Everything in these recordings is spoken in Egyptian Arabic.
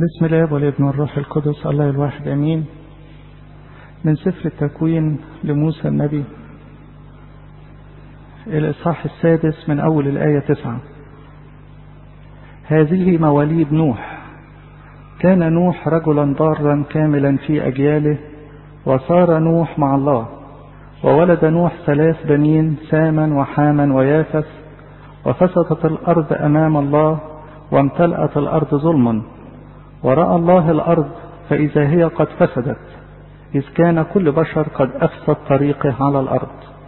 بسم الله والابن والروح القدس الله الواحد امين من سفر التكوين لموسى النبي الاصحاح السادس من اول الايه تسعه هذه مواليد نوح كان نوح رجلا ضارا كاملا في اجياله وصار نوح مع الله وولد نوح ثلاث بنين ساما وحاما ويافث وفسدت الارض امام الله وامتلأت الارض ظلما ورأى الله الأرض فإذا هي قد فسدت إذ كان كل بشر قد أفسد طريقه على الأرض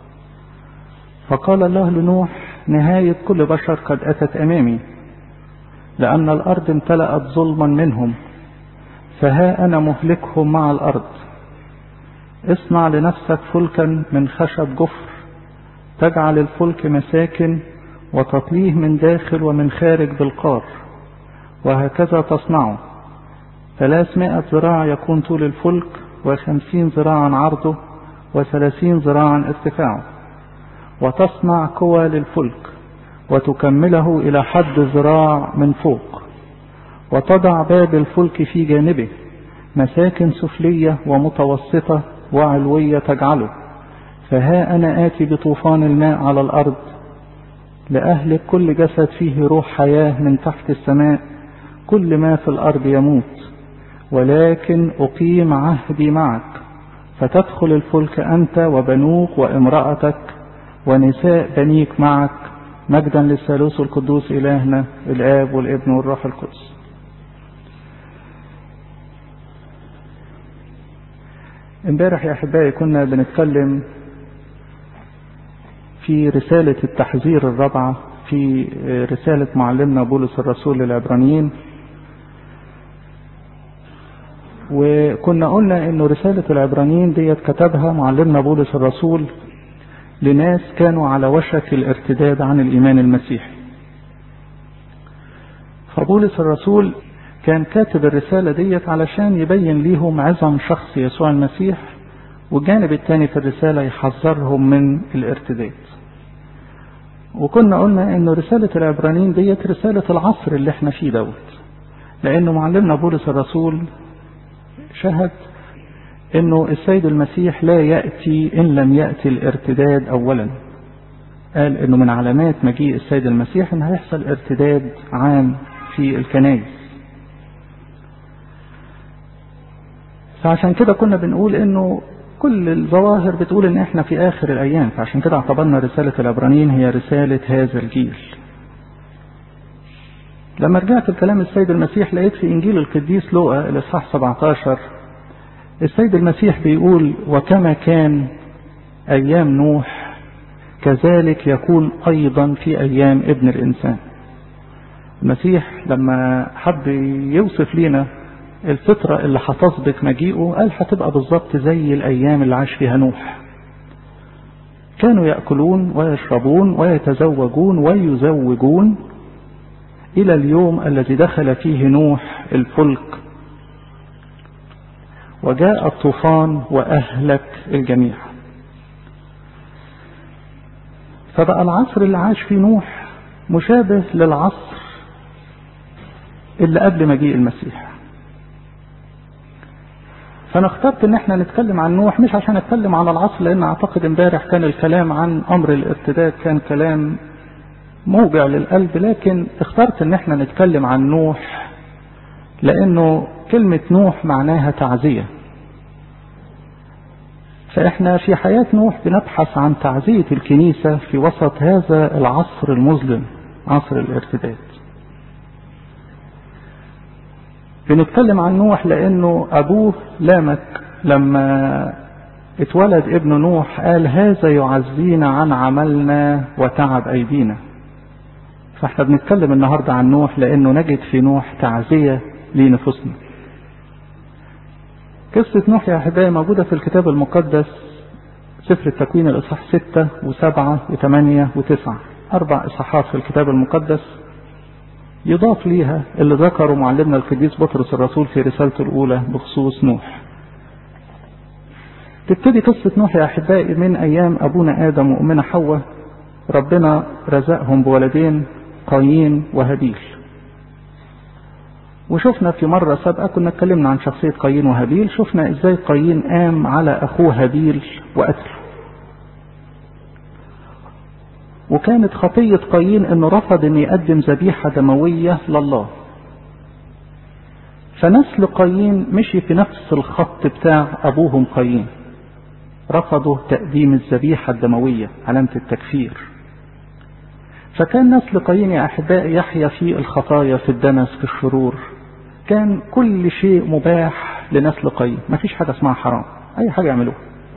فقال الله لنوح نهاية كل بشر قد أتت أمامي لأن الأرض امتلأت ظلما منهم فها أنا مهلكهم مع الأرض اصنع لنفسك فلكا من خشب جفر تجعل الفلك مساكن وتطليه من داخل ومن خارج بالقار وهكذا تصنعه ثلاثمائة ذراع يكون طول الفلك وخمسين ذراعا عرضه وثلاثين ذراعا ارتفاعه وتصنع قوى للفلك وتكمله إلى حد ذراع من فوق وتضع باب الفلك في جانبه مساكن سفلية ومتوسطة وعلوية تجعله فها أنا آتي بطوفان الماء على الأرض لأهلك كل جسد فيه روح حياة من تحت السماء كل ما في الأرض يموت ولكن أقيم عهدي معك فتدخل الفلك أنت وبنوك وامرأتك ونساء بنيك معك مجدا للثالوث القدوس إلهنا الآب والابن والروح القدس امبارح يا أحبائي كنا بنتكلم في رسالة التحذير الرابعة في رسالة معلمنا بولس الرسول للعبرانيين وكنا قلنا انه رسالة العبرانيين ديت كتبها معلمنا بولس الرسول لناس كانوا على وشك الارتداد عن الايمان المسيحي فبولس الرسول كان كاتب الرسالة ديت علشان يبين ليهم عظم شخص يسوع المسيح والجانب الثاني في الرسالة يحذرهم من الارتداد وكنا قلنا انه رسالة العبرانيين ديت رسالة العصر اللي احنا فيه دوت لانه معلمنا بولس الرسول شهد انه السيد المسيح لا يأتي ان لم يأتي الارتداد اولا قال انه من علامات مجيء السيد المسيح ان هيحصل ارتداد عام في الكنائس فعشان كده كنا بنقول انه كل الظواهر بتقول ان احنا في اخر الايام فعشان كده اعتبرنا رسالة العبرانيين هي رسالة هذا الجيل لما رجعت الكلام السيد المسيح لقيت في انجيل القديس لوقا الاصحاح 17 السيد المسيح بيقول وكما كان ايام نوح كذلك يكون ايضا في ايام ابن الانسان المسيح لما حب يوصف لنا الفترة اللي هتسبق مجيئه قال هتبقى بالظبط زي الأيام اللي عاش فيها نوح كانوا يأكلون ويشربون ويتزوجون ويزوجون إلى اليوم الذي دخل فيه نوح الفلك وجاء الطوفان وأهلك الجميع فبقى العصر اللي عاش فيه نوح مشابه للعصر اللي قبل مجيء المسيح فانا اخترت ان احنا نتكلم عن نوح مش عشان اتكلم عن العصر لان اعتقد امبارح كان الكلام عن امر الارتداد كان كلام موجع للقلب لكن اخترت ان احنا نتكلم عن نوح لانه كلمة نوح معناها تعزية فاحنا في حياة نوح بنبحث عن تعزية الكنيسة في وسط هذا العصر المظلم عصر الارتداد بنتكلم عن نوح لانه ابوه لامك لما اتولد ابن نوح قال هذا يعزينا عن عملنا وتعب ايدينا فاحنا بنتكلم النهاردة عن نوح لانه نجد في نوح تعزية لنفوسنا قصة نوح يا احبائي موجودة في الكتاب المقدس سفر التكوين الاصحاح ستة وسبعة وثمانية وتسعة اربع اصحاحات في الكتاب المقدس يضاف ليها اللي ذكره معلمنا القديس بطرس الرسول في رسالته الأولى بخصوص نوح تبتدي قصة نوح يا أحبائي من أيام أبونا آدم وأمنا حواء ربنا رزقهم بولدين قايين وهابيل وشفنا في مرة سابقة كنا اتكلمنا عن شخصية قايين وهابيل شفنا ازاي قايين قام على اخوه هابيل وقتله وكانت خطية قايين انه رفض ان يقدم ذبيحة دموية لله فنسل قايين مشي في نفس الخط بتاع ابوهم قايين رفضوا تقديم الذبيحة الدموية علامة التكفير فكان نسل قايين يا أحبائي يحيا في الخطايا في الدنس في الشرور كان كل شيء مباح لنسل قايين ما فيش حاجة اسمها حرام أي حاجة يعملوها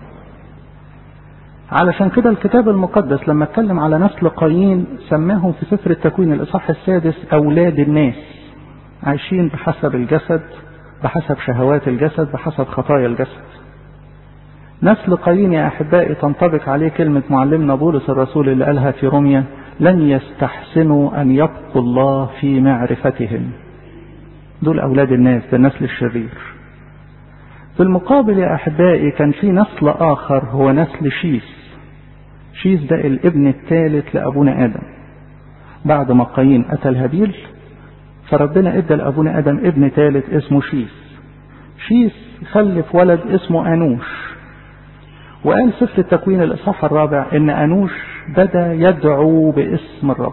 علشان كده الكتاب المقدس لما اتكلم على نسل قايين سماهم في سفر التكوين الإصحاح السادس أولاد الناس عايشين بحسب الجسد بحسب شهوات الجسد بحسب خطايا الجسد نسل قايين يا أحبائي تنطبق عليه كلمة معلمنا بولس الرسول اللي قالها في روميا لن يستحسنوا أن يبقوا الله في معرفتهم دول أولاد الناس ده النسل الشرير في المقابل يا أحبائي كان في نسل آخر هو نسل شيس شيس ده الابن الثالث لأبونا آدم بعد ما قايين قتل هابيل فربنا ادى لأبونا آدم ابن ثالث اسمه شيس شيس خلف ولد اسمه أنوش وقال سفر التكوين الإصحاح الرابع إن أنوش بدا يدعو باسم الرب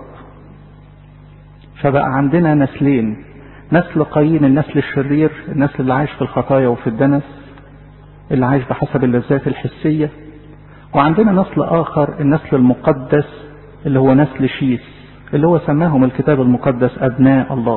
فبقى عندنا نسلين نسل قايين النسل الشرير النسل اللي عايش في الخطايا وفي الدنس اللي عايش بحسب اللذات الحسية وعندنا نسل آخر النسل المقدس اللي هو نسل شيس اللي هو سماهم الكتاب المقدس أبناء الله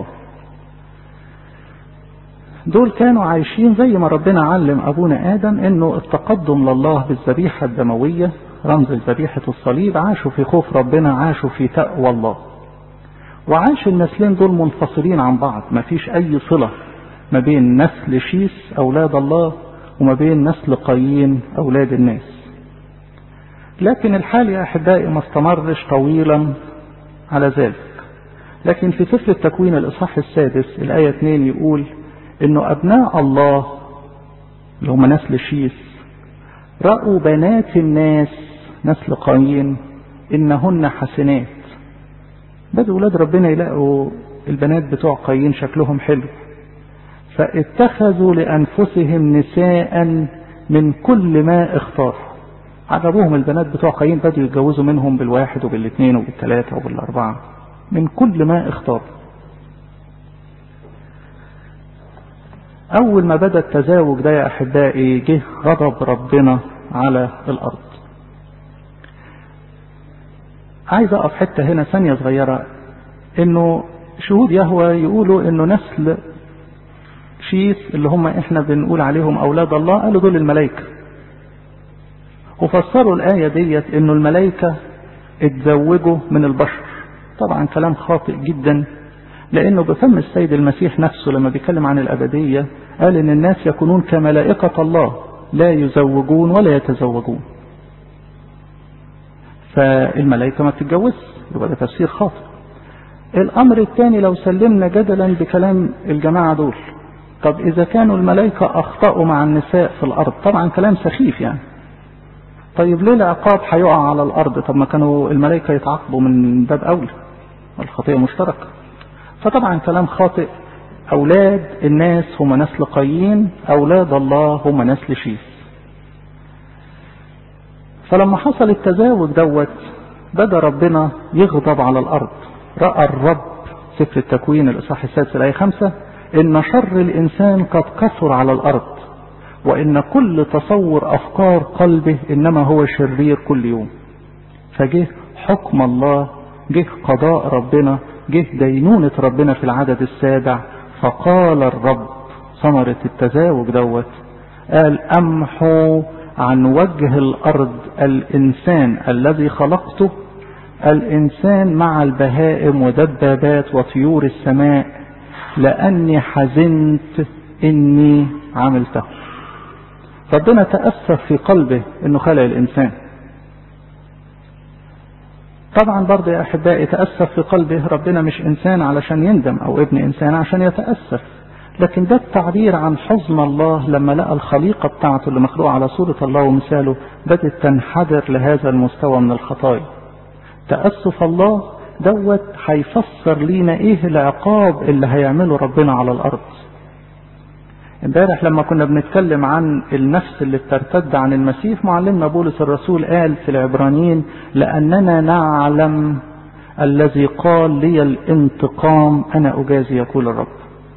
دول كانوا عايشين زي ما ربنا علم أبونا آدم إنه التقدم لله بالذبيحة الدموية رمز ذبيحة الصليب عاشوا في خوف ربنا عاشوا في تقوى الله وعاش النسلين دول منفصلين عن بعض ما فيش أي صلة ما بين نسل شيس أولاد الله وما بين نسل قايين أولاد الناس لكن الحال يا أحبائي ما استمرش طويلا على ذلك لكن في سفر التكوين الإصحاح السادس الآية 2 يقول إنه أبناء الله اللي هم نسل شيس رأوا بنات الناس نسل قايين إنهن حسنات بدأوا ولاد ربنا يلاقوا البنات بتوع قايين شكلهم حلو فاتخذوا لأنفسهم نساء من كل ما اختاروا عجبوهم البنات بتوع قايين بدأوا يتجوزوا منهم بالواحد وبالاثنين وبالثلاثة وبالأربعة من كل ما اختاروا أول ما بدأ التزاوج ده يا أحبائي جه غضب ربنا على الأرض عايز أقف حتة هنا ثانية صغيرة إنه شهود يهوى يقولوا إنه نسل شيس اللي هم إحنا بنقول عليهم أولاد الله قالوا دول الملائكة وفسروا الآية ديت إنه الملائكة اتزوجوا من البشر طبعا كلام خاطئ جدا لأنه بفم السيد المسيح نفسه لما بيتكلم عن الأبدية قال إن الناس يكونون كملائكة الله لا يزوجون ولا يتزوجون فالملائكة ما بتتجوزش يبقى ده تفسير خاطئ الأمر الثاني لو سلمنا جدلا بكلام الجماعة دول طب إذا كانوا الملائكة أخطأوا مع النساء في الأرض طبعا كلام سخيف يعني طيب ليه العقاب هيقع على الأرض طب ما كانوا الملائكة يتعاقبوا من باب أولى الخطية مشتركة فطبعا كلام خاطئ أولاد الناس هم نسل قايين أولاد الله هم نسل شيس فلما حصل التزاوج دوت بدا ربنا يغضب على الأرض رأى الرب سفر التكوين الإصحاح السادس الآية خمسة إن شر الإنسان قد كثر على الأرض وإن كل تصور أفكار قلبه إنما هو شرير كل يوم فجه حكم الله جه قضاء ربنا جه دينونة ربنا في العدد السابع فقال الرب ثمرة التزاوج دوت قال أمحو عن وجه الأرض الإنسان الذي خلقته الإنسان مع البهائم ودبابات وطيور السماء لأني حزنت إني عملته ربنا تأسف في قلبه إنه خلق الإنسان طبعا برضه يا أحبائي تأسف في قلبه ربنا مش إنسان علشان يندم أو ابن إنسان عشان يتأسف لكن ده التعبير عن حزن الله لما لقى الخليقة بتاعته اللي مخلوقة على صورة الله ومثاله بدأت تنحدر لهذا المستوى من الخطايا تأسف الله دوت هيفسر لينا ايه العقاب اللي هيعمله ربنا على الارض امبارح لما كنا بنتكلم عن النفس اللي بترتد عن المسيح معلمنا بولس الرسول قال في العبرانيين لاننا نعلم الذي قال لي الانتقام انا اجازي يقول الرب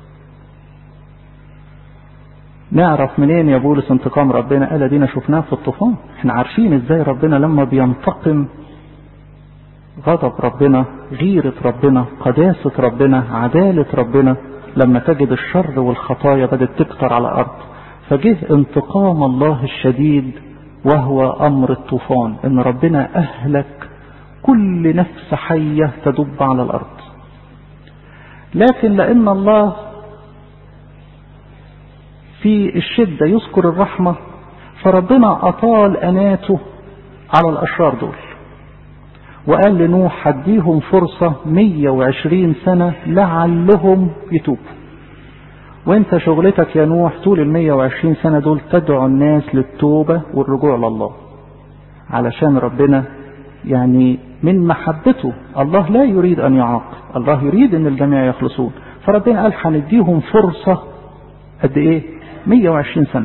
نعرف منين يا بولس انتقام ربنا قال دينا شفناه في الطوفان احنا عارفين ازاي ربنا لما بينتقم غضب ربنا غيرة ربنا قداسة ربنا عدالة ربنا لما تجد الشر والخطايا بدأت تكتر على الأرض فجه انتقام الله الشديد وهو أمر الطوفان إن ربنا أهلك كل نفس حية تدب على الأرض لكن لأن الله في الشدة يذكر الرحمة فربنا أطال أناته على الأشرار دول وقال لنوح هديهم فرصة 120 سنة لعلهم يتوبوا وانت شغلتك يا نوح طول ال 120 سنة دول تدعو الناس للتوبة والرجوع لله علشان ربنا يعني من محبته الله لا يريد أن يعاقب الله يريد أن الجميع يخلصون فربنا قال هنديهم فرصة قد إيه 120 سنة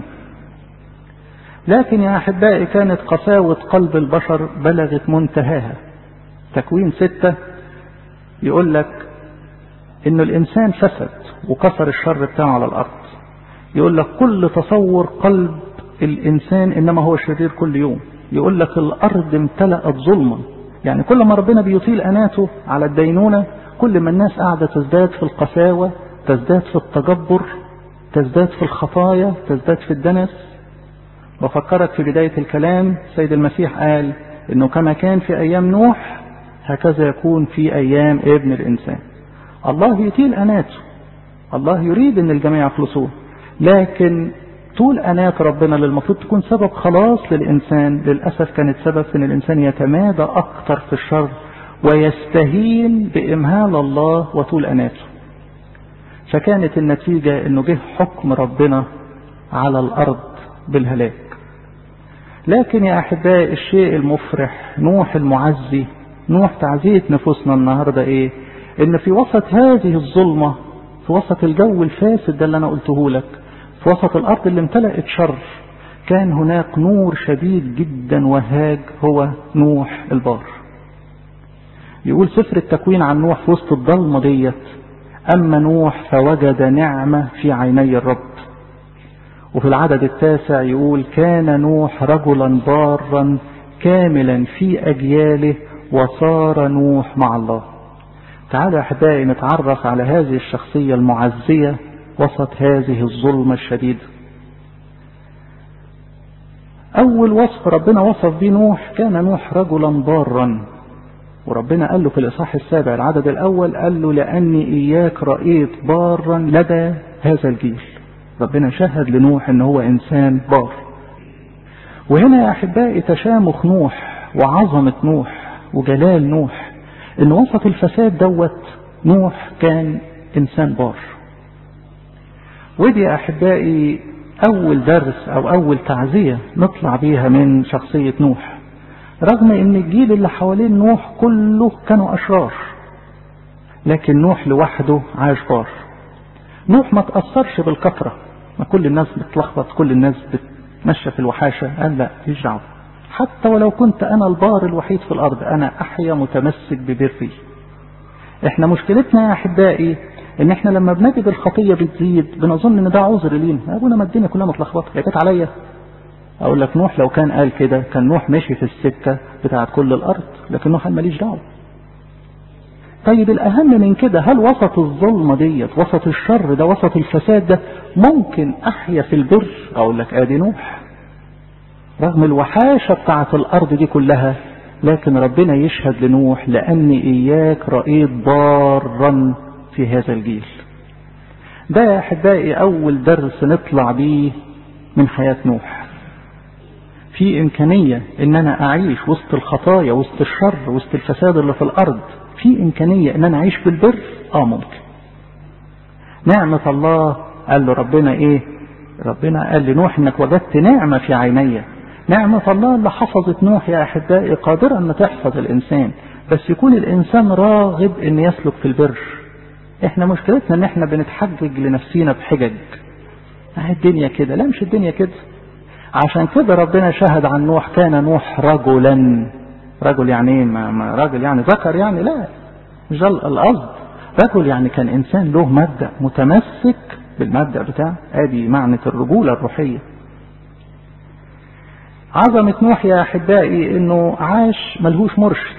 لكن يا أحبائي كانت قساوة قلب البشر بلغت منتهاها تكوين ستة يقول لك إن الإنسان فسد وكسر الشر بتاعه على الأرض يقول لك كل تصور قلب الإنسان إنما هو شرير كل يوم يقول لك الأرض امتلأت ظلما يعني كل ما ربنا بيطيل أناته على الدينونة كل ما الناس قاعدة تزداد في القساوة تزداد في التجبر تزداد في الخطايا تزداد في الدنس وفكرت في بداية الكلام سيد المسيح قال انه كما كان في ايام نوح هكذا يكون في ايام ابن الانسان الله يطيل اناته الله يريد ان الجميع يخلصون لكن طول انات ربنا اللي المفروض تكون سبب خلاص للانسان للاسف كانت سبب في ان الانسان يتمادى اكتر في الشر ويستهين بامهال الله وطول اناته فكانت النتيجة انه جه حكم ربنا على الارض بالهلاك لكن يا احبائي الشيء المفرح نوح المعزي نوح تعزية نفوسنا النهاردة ايه ان في وسط هذه الظلمة في وسط الجو الفاسد ده اللي انا قلته لك في وسط الارض اللي امتلأت شر كان هناك نور شديد جدا وهاج هو نوح البار يقول سفر التكوين عن نوح في وسط الضلمة ديت أما نوح فوجد نعمة في عيني الرب وفي العدد التاسع يقول كان نوح رجلا بارا كاملا في أجياله وصار نوح مع الله تعالوا أحبائي نتعرف على هذه الشخصية المعزية وسط هذه الظلمة الشديدة أول وصف ربنا وصف به نوح كان نوح رجلا بارا وربنا قال له في الإصحاح السابع العدد الأول قال له لأني إياك رأيت بارا لدى هذا الجيل ربنا شهد لنوح ان هو انسان بار وهنا يا احبائي تشامخ نوح وعظمة نوح وجلال نوح ان وسط الفساد دوت نوح كان انسان بار ودي يا احبائي اول درس او اول تعزية نطلع بيها من شخصية نوح رغم ان الجيل اللي حوالين نوح كله كانوا اشرار لكن نوح لوحده عاش بار نوح ما تأثرش بالكثرة ما كل الناس بتلخبط كل الناس بتمشى في الوحاشة قال لا مفيش دعوة حتى ولو كنت أنا البار الوحيد في الأرض أنا أحيا متمسك ببري إحنا مشكلتنا يا أحبائي إن إحنا لما بنجد الخطية بتزيد بنظن إن ده عذر لينا أبونا ما الدنيا كلها متلخبطة هي جت عليا أقول لك نوح لو كان قال كده كان نوح ماشي في السكة بتاعت كل الأرض لكن نوح قال ماليش دعوة طيب الأهم من كده هل وسط الظلمة ديت وسط الشر ده وسط الفساد ده ممكن أحيا في البر أقول لك آدي نوح رغم الوحاشة بتاعت الأرض دي كلها لكن ربنا يشهد لنوح لأني إياك رأيت بارا في هذا الجيل ده يا أحبائي أول درس نطلع بيه من حياة نوح في إمكانية إن أنا أعيش وسط الخطايا وسط الشر وسط الفساد اللي في الأرض في إمكانية إن أنا أعيش بالبر آه ممكن نعمة الله قال له ربنا إيه ربنا قال لنوح إنك وجدت نعمة في عيني نعمة الله اللي حفظت نوح يا أحبائي قادرة أن تحفظ الإنسان بس يكون الإنسان راغب إن يسلك في البر إحنا مشكلتنا إن إحنا بنتحجج لنفسينا بحجج الدنيا كده لا مش الدنيا كده عشان كده ربنا شهد عن نوح كان نوح رجلا رجل يعني ايه ما ما راجل يعني ذكر يعني لا مش ده القصد رجل يعني كان انسان له مبدا متمسك بالمبدا بتاعه ادي معنى الرجوله الروحيه عظمة نوح يا أحبائي إنه عاش ملهوش مرشد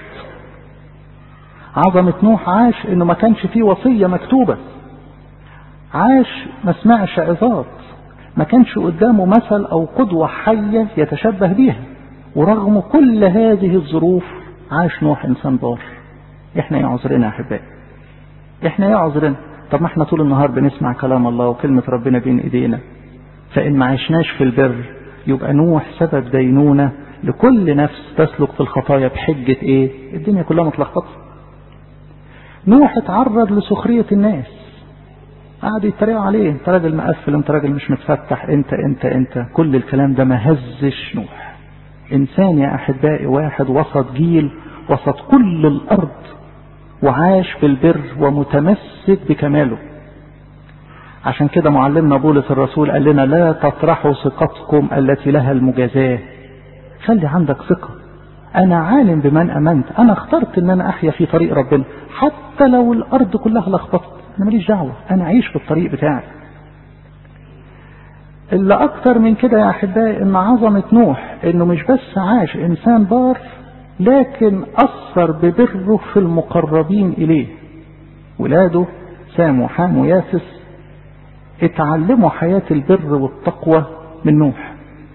عظمة نوح عاش إنه ما كانش فيه وصية مكتوبة عاش ما سمعش عظات ما كانش قدامه مثل أو قدوة حية يتشبه بيها ورغم كل هذه الظروف عاش نوح إنسان بار إحنا إيه عذرنا يا أحبائي إحنا إيه عذرنا طب ما إحنا طول النهار بنسمع كلام الله وكلمة ربنا بين إيدينا فإن ما عشناش في البر يبقى نوح سبب دينونة لكل نفس تسلك في الخطايا بحجة إيه الدنيا كلها متلخبطة نوح اتعرض لسخرية الناس قعدوا يتريقوا عليه انت راجل مقفل انت راجل مش متفتح انت انت انت كل الكلام ده ما هزش نوح انسان يا احبائي واحد وسط جيل وسط كل الارض وعاش في البر ومتمسك بكماله عشان كده معلمنا بولس الرسول قال لنا لا تطرحوا ثقتكم التي لها المجازاه خلي عندك ثقه انا عالم بمن امنت انا اخترت ان انا احيا في طريق ربنا حتى لو الارض كلها لخبطت انا ماليش دعوه انا اعيش في الطريق بتاعي اللي اكتر من كده يا احبائي ان عظمه نوح انه مش بس عاش انسان بار لكن اثر ببره في المقربين اليه ولاده سام وحام ويافس اتعلموا حياه البر والتقوى من نوح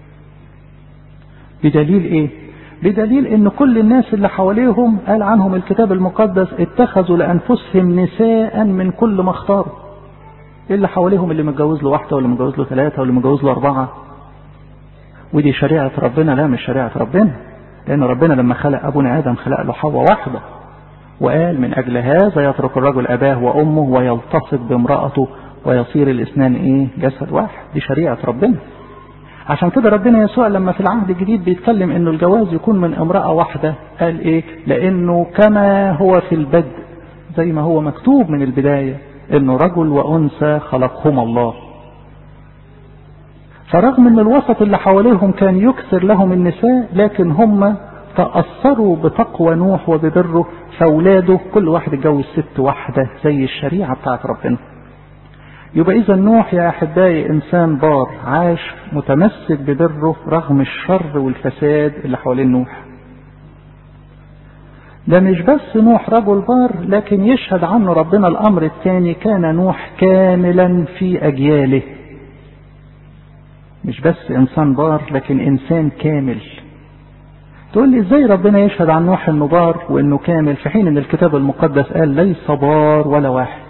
بدليل ايه بدليل ان كل الناس اللي حواليهم قال عنهم الكتاب المقدس اتخذوا لانفسهم نساء من كل ما اختاروا اللي حواليهم اللي متجوز له واحده واللي متجوز له ثلاثه واللي متجوز له اربعه ودي شريعه ربنا لا مش شريعه ربنا لان ربنا لما خلق ابونا ادم خلق له حواء واحده وقال من اجل هذا يترك الرجل اباه وامه ويلتصق بامراته ويصير الاثنان ايه جسد واحد دي شريعه ربنا عشان كده ربنا يسوع لما في العهد الجديد بيتكلم انه الجواز يكون من امرأة واحدة قال ايه لانه كما هو في البدء زي ما هو مكتوب من البداية انه رجل وانثى خلقهما الله فرغم ان الوسط اللي حواليهم كان يكثر لهم النساء لكن هم تأثروا بتقوى نوح وببره فاولاده كل واحد اتجوز ست واحدة زي الشريعة بتاعت ربنا يبقى إذا نوح يا أحبائي إنسان بار عاش متمسك ببره رغم الشر والفساد اللي حوالين نوح ده مش بس نوح رجل بار لكن يشهد عنه ربنا الأمر الثاني كان نوح كاملا في أجياله مش بس إنسان بار لكن إنسان كامل تقول لي ازاي ربنا يشهد عن نوح انه بار وانه كامل في حين ان الكتاب المقدس قال ليس بار ولا واحد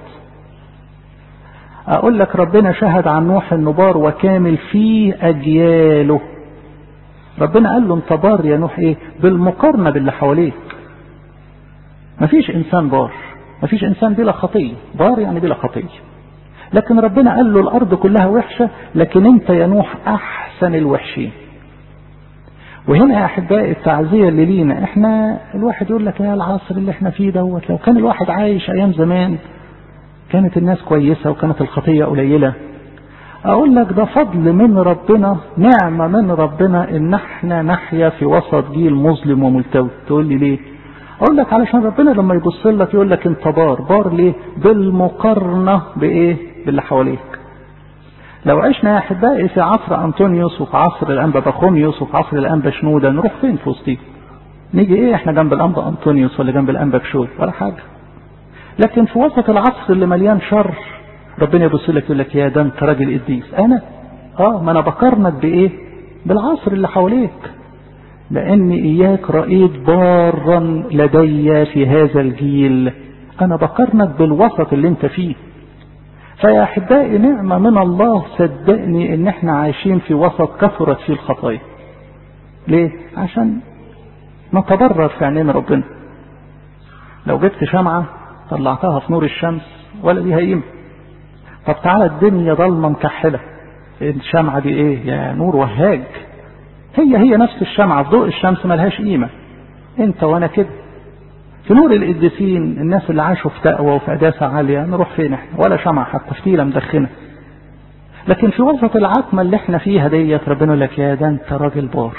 اقول لك ربنا شهد عن نوح انه بار وكامل في اجياله ربنا قال له انت بار يا نوح ايه بالمقارنه باللي حواليك مفيش انسان بار مفيش انسان بلا خطيه بار يعني بلا خطيه لكن ربنا قال له الارض كلها وحشه لكن انت يا نوح احسن الوحشين وهنا يا احبائي التعزيه اللي لينا احنا الواحد يقول لك يا العصر اللي احنا فيه دوت لو كان الواحد عايش ايام زمان كانت الناس كويسة وكانت الخطية قليلة أقول لك ده فضل من ربنا نعمة من ربنا إن احنا نحيا في وسط جيل مظلم وملتوي تقول لي ليه؟ أقول لك علشان ربنا لما يبص لك يقول لك أنت بار بار ليه؟ بالمقارنة بإيه؟ باللي حواليك لو عشنا يا أحبائي في عصر أنطونيوس وفي عصر الأنبا بخوميوس وفي عصر الأنبا شنودة نروح فين في وسطيهم؟ نيجي إيه إحنا جنب الأنبا أنطونيوس ولا جنب الأنبا بشوي ولا حاجة لكن في وسط العصر اللي مليان شر ربنا يبص لك يقول لك يا ده انت راجل قديس انا اه ما انا بقارنك بايه بالعصر اللي حواليك لاني اياك رايت بارا لدي في هذا الجيل انا بقارنك بالوسط اللي انت فيه فيا احبائي نعمه من الله صدقني ان احنا عايشين في وسط كثرت فيه الخطايا ليه عشان نتبرر في عينين ربنا لو جبت شمعه طلعتها في نور الشمس ولا ليها قيمة طب تعالى الدنيا ضلمة مكحلة الشمعة دي ايه يا نور وهاج هي هي نفس الشمعة في ضوء الشمس ملهاش قيمة انت وانا كده في نور القديسين الناس اللي عاشوا في تقوى وفي قداسة عالية نروح فين احنا ولا شمعة حتى فتيلة مدخنة لكن في وسط العتمة اللي احنا فيها ديت ربنا يقول لك يا ده انت راجل بار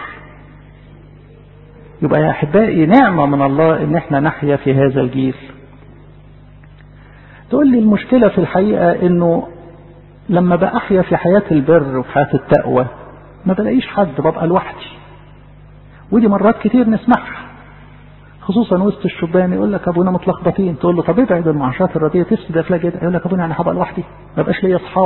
يبقى يا احبائي نعمة من الله ان احنا نحيا في هذا الجيل تقول لي المشكلة في الحقيقة انه لما بأحيا في حياة البر وفي حياة التقوى ما بلاقيش حد ببقى لوحدي ودي مرات كتير نسمعها خصوصا وسط الشبان يقول لك ابونا متلخبطين تقول له طب ابعد المعاشات الرديئه تفسد افلاك كده يقول لك ابونا انا هبقى لوحدي ما بقاش ليا اصحاب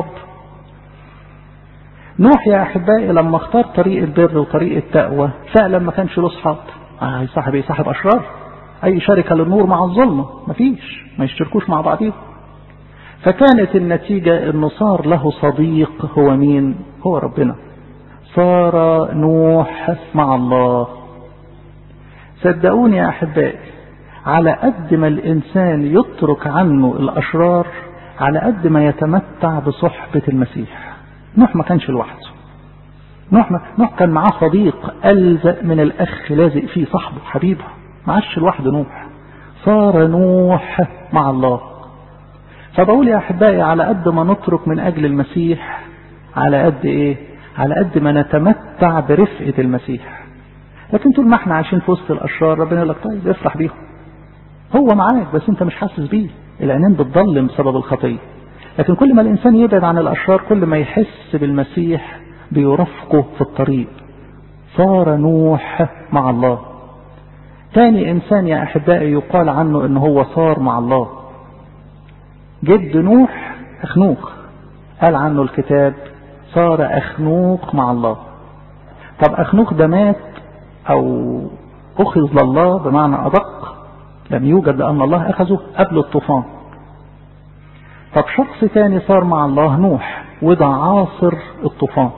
نوح يا احبائي لما اختار طريق البر وطريق التقوى فعلا ما كانش له اصحاب آه صاحب ايه صاحب اشرار اي شركه للنور مع الظلمه مفيش ما يشتركوش مع بعضهم فكانت النتيجه انه صار له صديق هو مين هو ربنا صار نوح مع الله صدقوني يا احبائي على قد ما الانسان يترك عنه الاشرار على قد ما يتمتع بصحبه المسيح نوح ما كانش لوحده نوح ما نوح كان معاه صديق الزق من الاخ لازق فيه صاحبه حبيبه ما عادش لوحده نوح صار نوح مع الله فبقول يا احبائي على قد ما نترك من اجل المسيح على قد ايه على قد ما نتمتع برفقه المسيح لكن طول ما احنا عايشين في وسط الاشرار ربنا يقول لك طيب افرح بيهم هو معاك بس انت مش حاسس بيه العينين بتضلم بسبب الخطيه لكن كل ما الانسان يبعد عن الاشرار كل ما يحس بالمسيح بيرافقه في الطريق صار نوح مع الله تاني انسان يا احبائي يقال عنه ان هو صار مع الله جد نوح اخنوخ قال عنه الكتاب صار اخنوخ مع الله طب اخنوخ ده مات او اخذ لله بمعنى ادق لم يوجد لان الله اخذه قبل الطوفان طب شخص تاني صار مع الله نوح وده عاصر الطوفان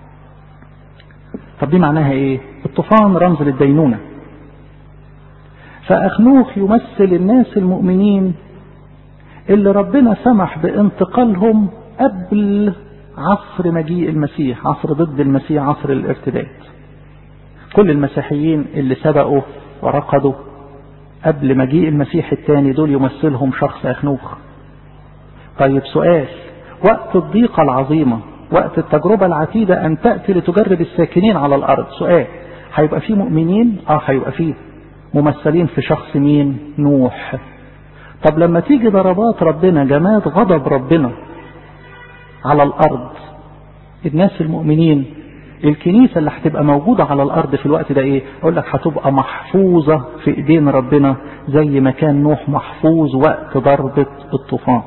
طب دي معناها ايه الطوفان رمز للدينونة فأخنوخ يمثل الناس المؤمنين اللي ربنا سمح بانتقالهم قبل عصر مجيء المسيح عصر ضد المسيح عصر الارتداد كل المسيحيين اللي سبقوا ورقدوا قبل مجيء المسيح الثاني دول يمثلهم شخص أخنوخ طيب سؤال وقت الضيقة العظيمة وقت التجربة العتيدة أن تأتي لتجرب الساكنين على الأرض سؤال هيبقى فيه مؤمنين اه هيبقى فيه ممثلين في شخص مين نوح طب لما تيجي ضربات ربنا جماد غضب ربنا على الأرض الناس المؤمنين الكنيسة اللي هتبقى موجودة على الأرض في الوقت ده إيه؟ أقول لك هتبقى محفوظة في إيدين ربنا زي ما كان نوح محفوظ وقت ضربة الطوفان.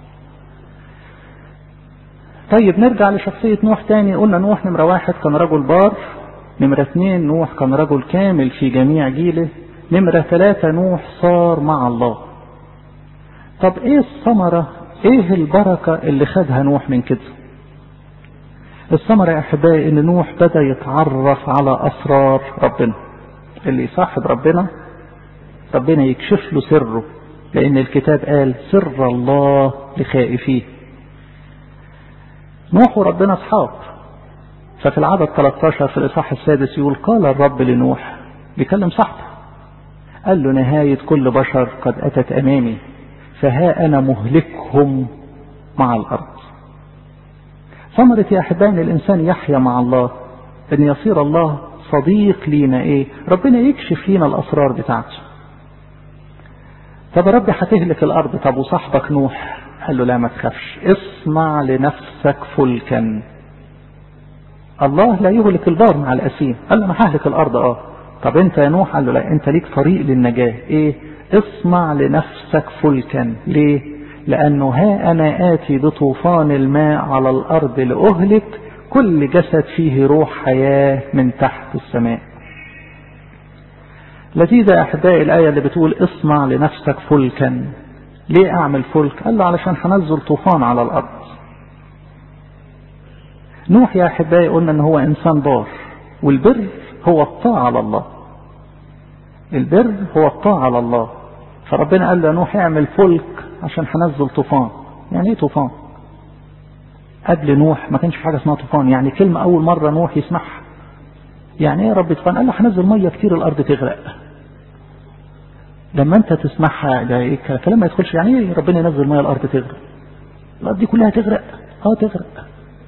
طيب نرجع لشخصية نوح تاني قلنا نوح نمرة واحد كان رجل بار نمرة اثنين نوح كان رجل كامل في جميع جيله نمرة ثلاثة نوح صار مع الله طب ايه الثمرة ايه البركة اللي خدها نوح من كده الثمرة يا احبائي ان نوح بدأ يتعرف على اسرار ربنا اللي يصاحب ربنا ربنا يكشف له سره لان الكتاب قال سر الله لخائفيه نوح وربنا اصحاب ففي العدد 13 في الاصحاح السادس يقول قال الرب لنوح بيكلم صاحبه قال له نهاية كل بشر قد أتت أمامي فها أنا مهلكهم مع الأرض ثمرة يا أحبائي أن الإنسان يحيا مع الله أن يصير الله صديق لينا إيه ربنا يكشف لينا الأسرار بتاعته طب يا رب هتهلك الأرض طب وصاحبك نوح قال له لا ما تخافش اصنع لنفسك فلكا الله لا يهلك البار مع الأسيم قال له أنا ههلك الأرض أه طب أنت يا نوح قال له لا أنت ليك طريق للنجاة إيه اصنع لنفسك فلكا ليه لأنه ها أنا آتي بطوفان الماء على الأرض لأهلك كل جسد فيه روح حياة من تحت السماء لذيذة يا أحبائي الآية اللي بتقول اصنع لنفسك فلكا ليه أعمل فلك قال له علشان هنزل طوفان على الأرض نوح يا أحبائي قلنا أن هو إنسان بار والبر هو الطاعة على الله البر هو الطاعة على الله فربنا قال له نوح اعمل فلك عشان هنزل طوفان يعني ايه طوفان قبل نوح ما كانش في حاجة اسمها طوفان يعني كلمة أول مرة نوح يسمعها يعني ايه يا رب طوفان قال له هنزل مية كتير الأرض تغرق لما انت تسمعها ده ايه كلام ما يدخلش يعني ايه ربنا ينزل ميه الارض تغرق الارض دي كلها تغرق اه تغرق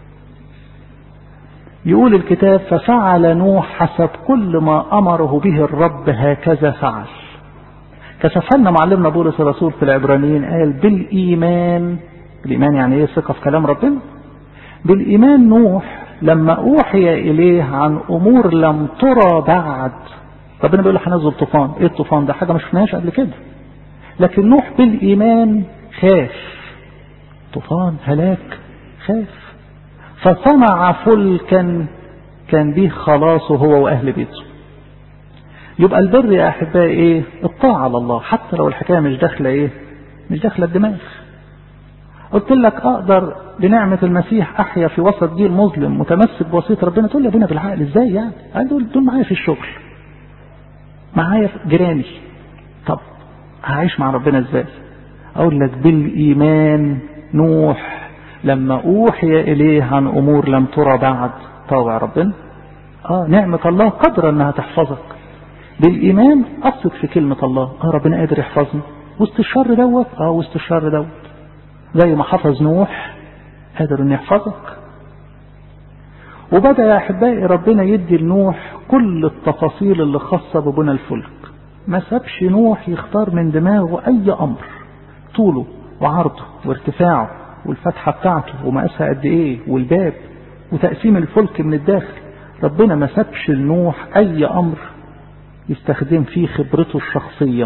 يقول الكتاب ففعل نوح حسب كل ما امره به الرب هكذا فعل كشف لنا معلمنا بولس الرسول في العبرانيين قال بالايمان الايمان يعني ايه ثقه في كلام ربنا بالايمان نوح لما اوحي اليه عن امور لم ترى بعد ربنا بيقول له هنزل طوفان ايه الطوفان ده حاجه ما شفناهاش قبل كده لكن نوح بالايمان خاف طوفان هلاك خاف فصنع فلكا كان به خلاصه هو واهل بيته يبقى البر يا احبائي ايه الطاعه على الله حتى لو الحكايه مش داخله ايه مش داخله الدماغ قلت لك اقدر بنعمة المسيح احيا في وسط جيل مظلم متمسك بوصية ربنا تقول لي ابونا بالعقل ازاي يعني دول دول معايا في الشغل معايا في جيراني طب هعيش مع ربنا ازاي اقول لك بالايمان نوح لما اوحي اليه عن امور لم ترى بعد طاوع ربنا اه نعمة الله قادرة انها تحفظك بالايمان اثق في كلمة الله اه ربنا قادر يحفظني وسط الشر دوت اه وسط الشر دوت زي ما حفظ نوح قادر انه يحفظك وبدأ يا أحبائي ربنا يدي لنوح كل التفاصيل اللي خاصة ببنى الفلك ما سابش نوح يختار من دماغه أي أمر طوله وعرضه وارتفاعه والفتحة بتاعته ومقاسها قد إيه والباب وتقسيم الفلك من الداخل ربنا ما سابش لنوح أي أمر يستخدم فيه خبرته الشخصية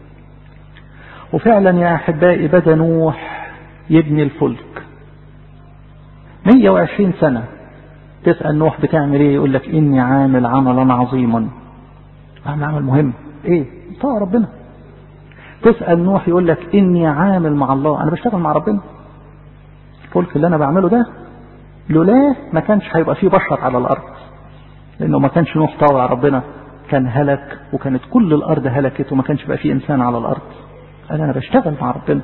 وفعلا يا أحبائي بدأ نوح يبني الفلك 120 سنة تسأل نوح بتعمل ايه يقول لك اني عامل عملا عظيما عامل عمل مهم ايه طاعة ربنا تسأل نوح يقول لك اني عامل مع الله انا بشتغل مع ربنا الفلك اللي انا بعمله ده لولاه ما كانش هيبقى فيه بشر على الارض لانه ما كانش نوح طاوع ربنا كان هلك وكانت كل الارض هلكت وما كانش بقى فيه انسان على الارض قال انا بشتغل مع ربنا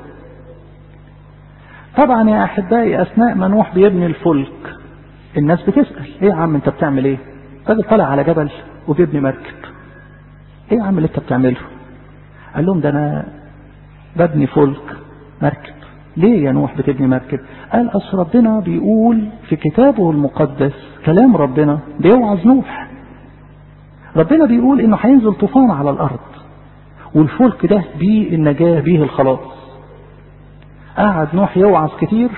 طبعا يا احبائي اثناء ما نوح بيبني الفلك الناس بتسال ايه يا عم انت بتعمل ايه راجل طالع على جبل وبيبني مركب ايه يا عم اللي انت بتعمله قال لهم ده انا ببني فلك مركب ليه يا نوح بتبني مركب قال اصل ربنا بيقول في كتابه المقدس كلام ربنا بيوعظ نوح ربنا بيقول انه هينزل طوفان على الارض والفلك ده بيه النجاه بيه الخلاص قعد نوح يوعظ كتير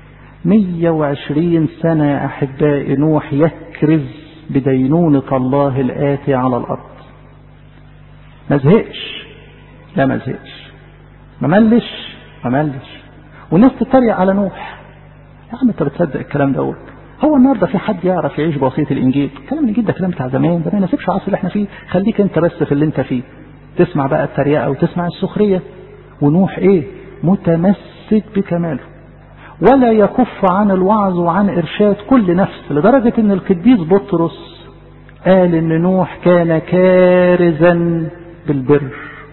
120 سنة يا أحبائي نوح يكرز بدينونة الله الآتي على الأرض ما زهقش لا ما زهقش ما ملش ما ملش والناس تتريق على نوح يا عم انت بتصدق الكلام دوت هو النهارده في حد يعرف يعيش بوصيه الانجيل كلام الانجيل ده كلام بتاع زمان ده ما يناسبش العصر اللي احنا فيه خليك انت بس في اللي انت فيه تسمع بقى التريقه وتسمع السخريه ونوح ايه متمسك بكماله ولا يكف عن الوعظ وعن إرشاد كل نفس لدرجة أن القديس بطرس قال أن نوح كان كارزا بالبر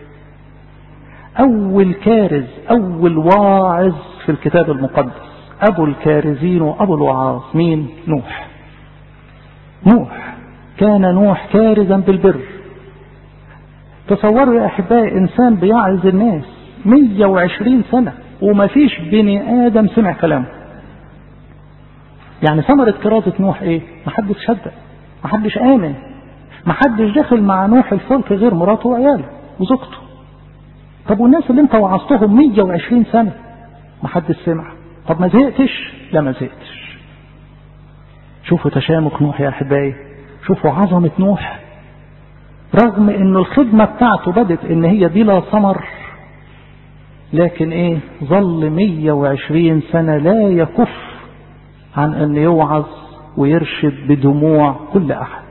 أول كارز أول واعظ في الكتاب المقدس أبو الكارزين وأبو الوعاظ مين نوح نوح كان نوح كارزا بالبر تصوروا يا أحبائي إنسان بيعظ الناس 120 سنة وما فيش بني آدم سمع كلامه يعني ثمرة كرازة نوح ايه ما حدش صدق ما حدش آمن ما حدش دخل مع نوح الفلك غير مراته وعياله وزوجته طب والناس اللي انت وعظتهم 120 سنة ما حدش سمع طب ما زهقتش لا ما زهقتش شوفوا تشامك نوح يا احبائي شوفوا عظمة نوح رغم ان الخدمة بتاعته بدت ان هي بلا ثمر لكن ايه ظل 120 سنة لا يكف عن ان يوعظ ويرشد بدموع كل احد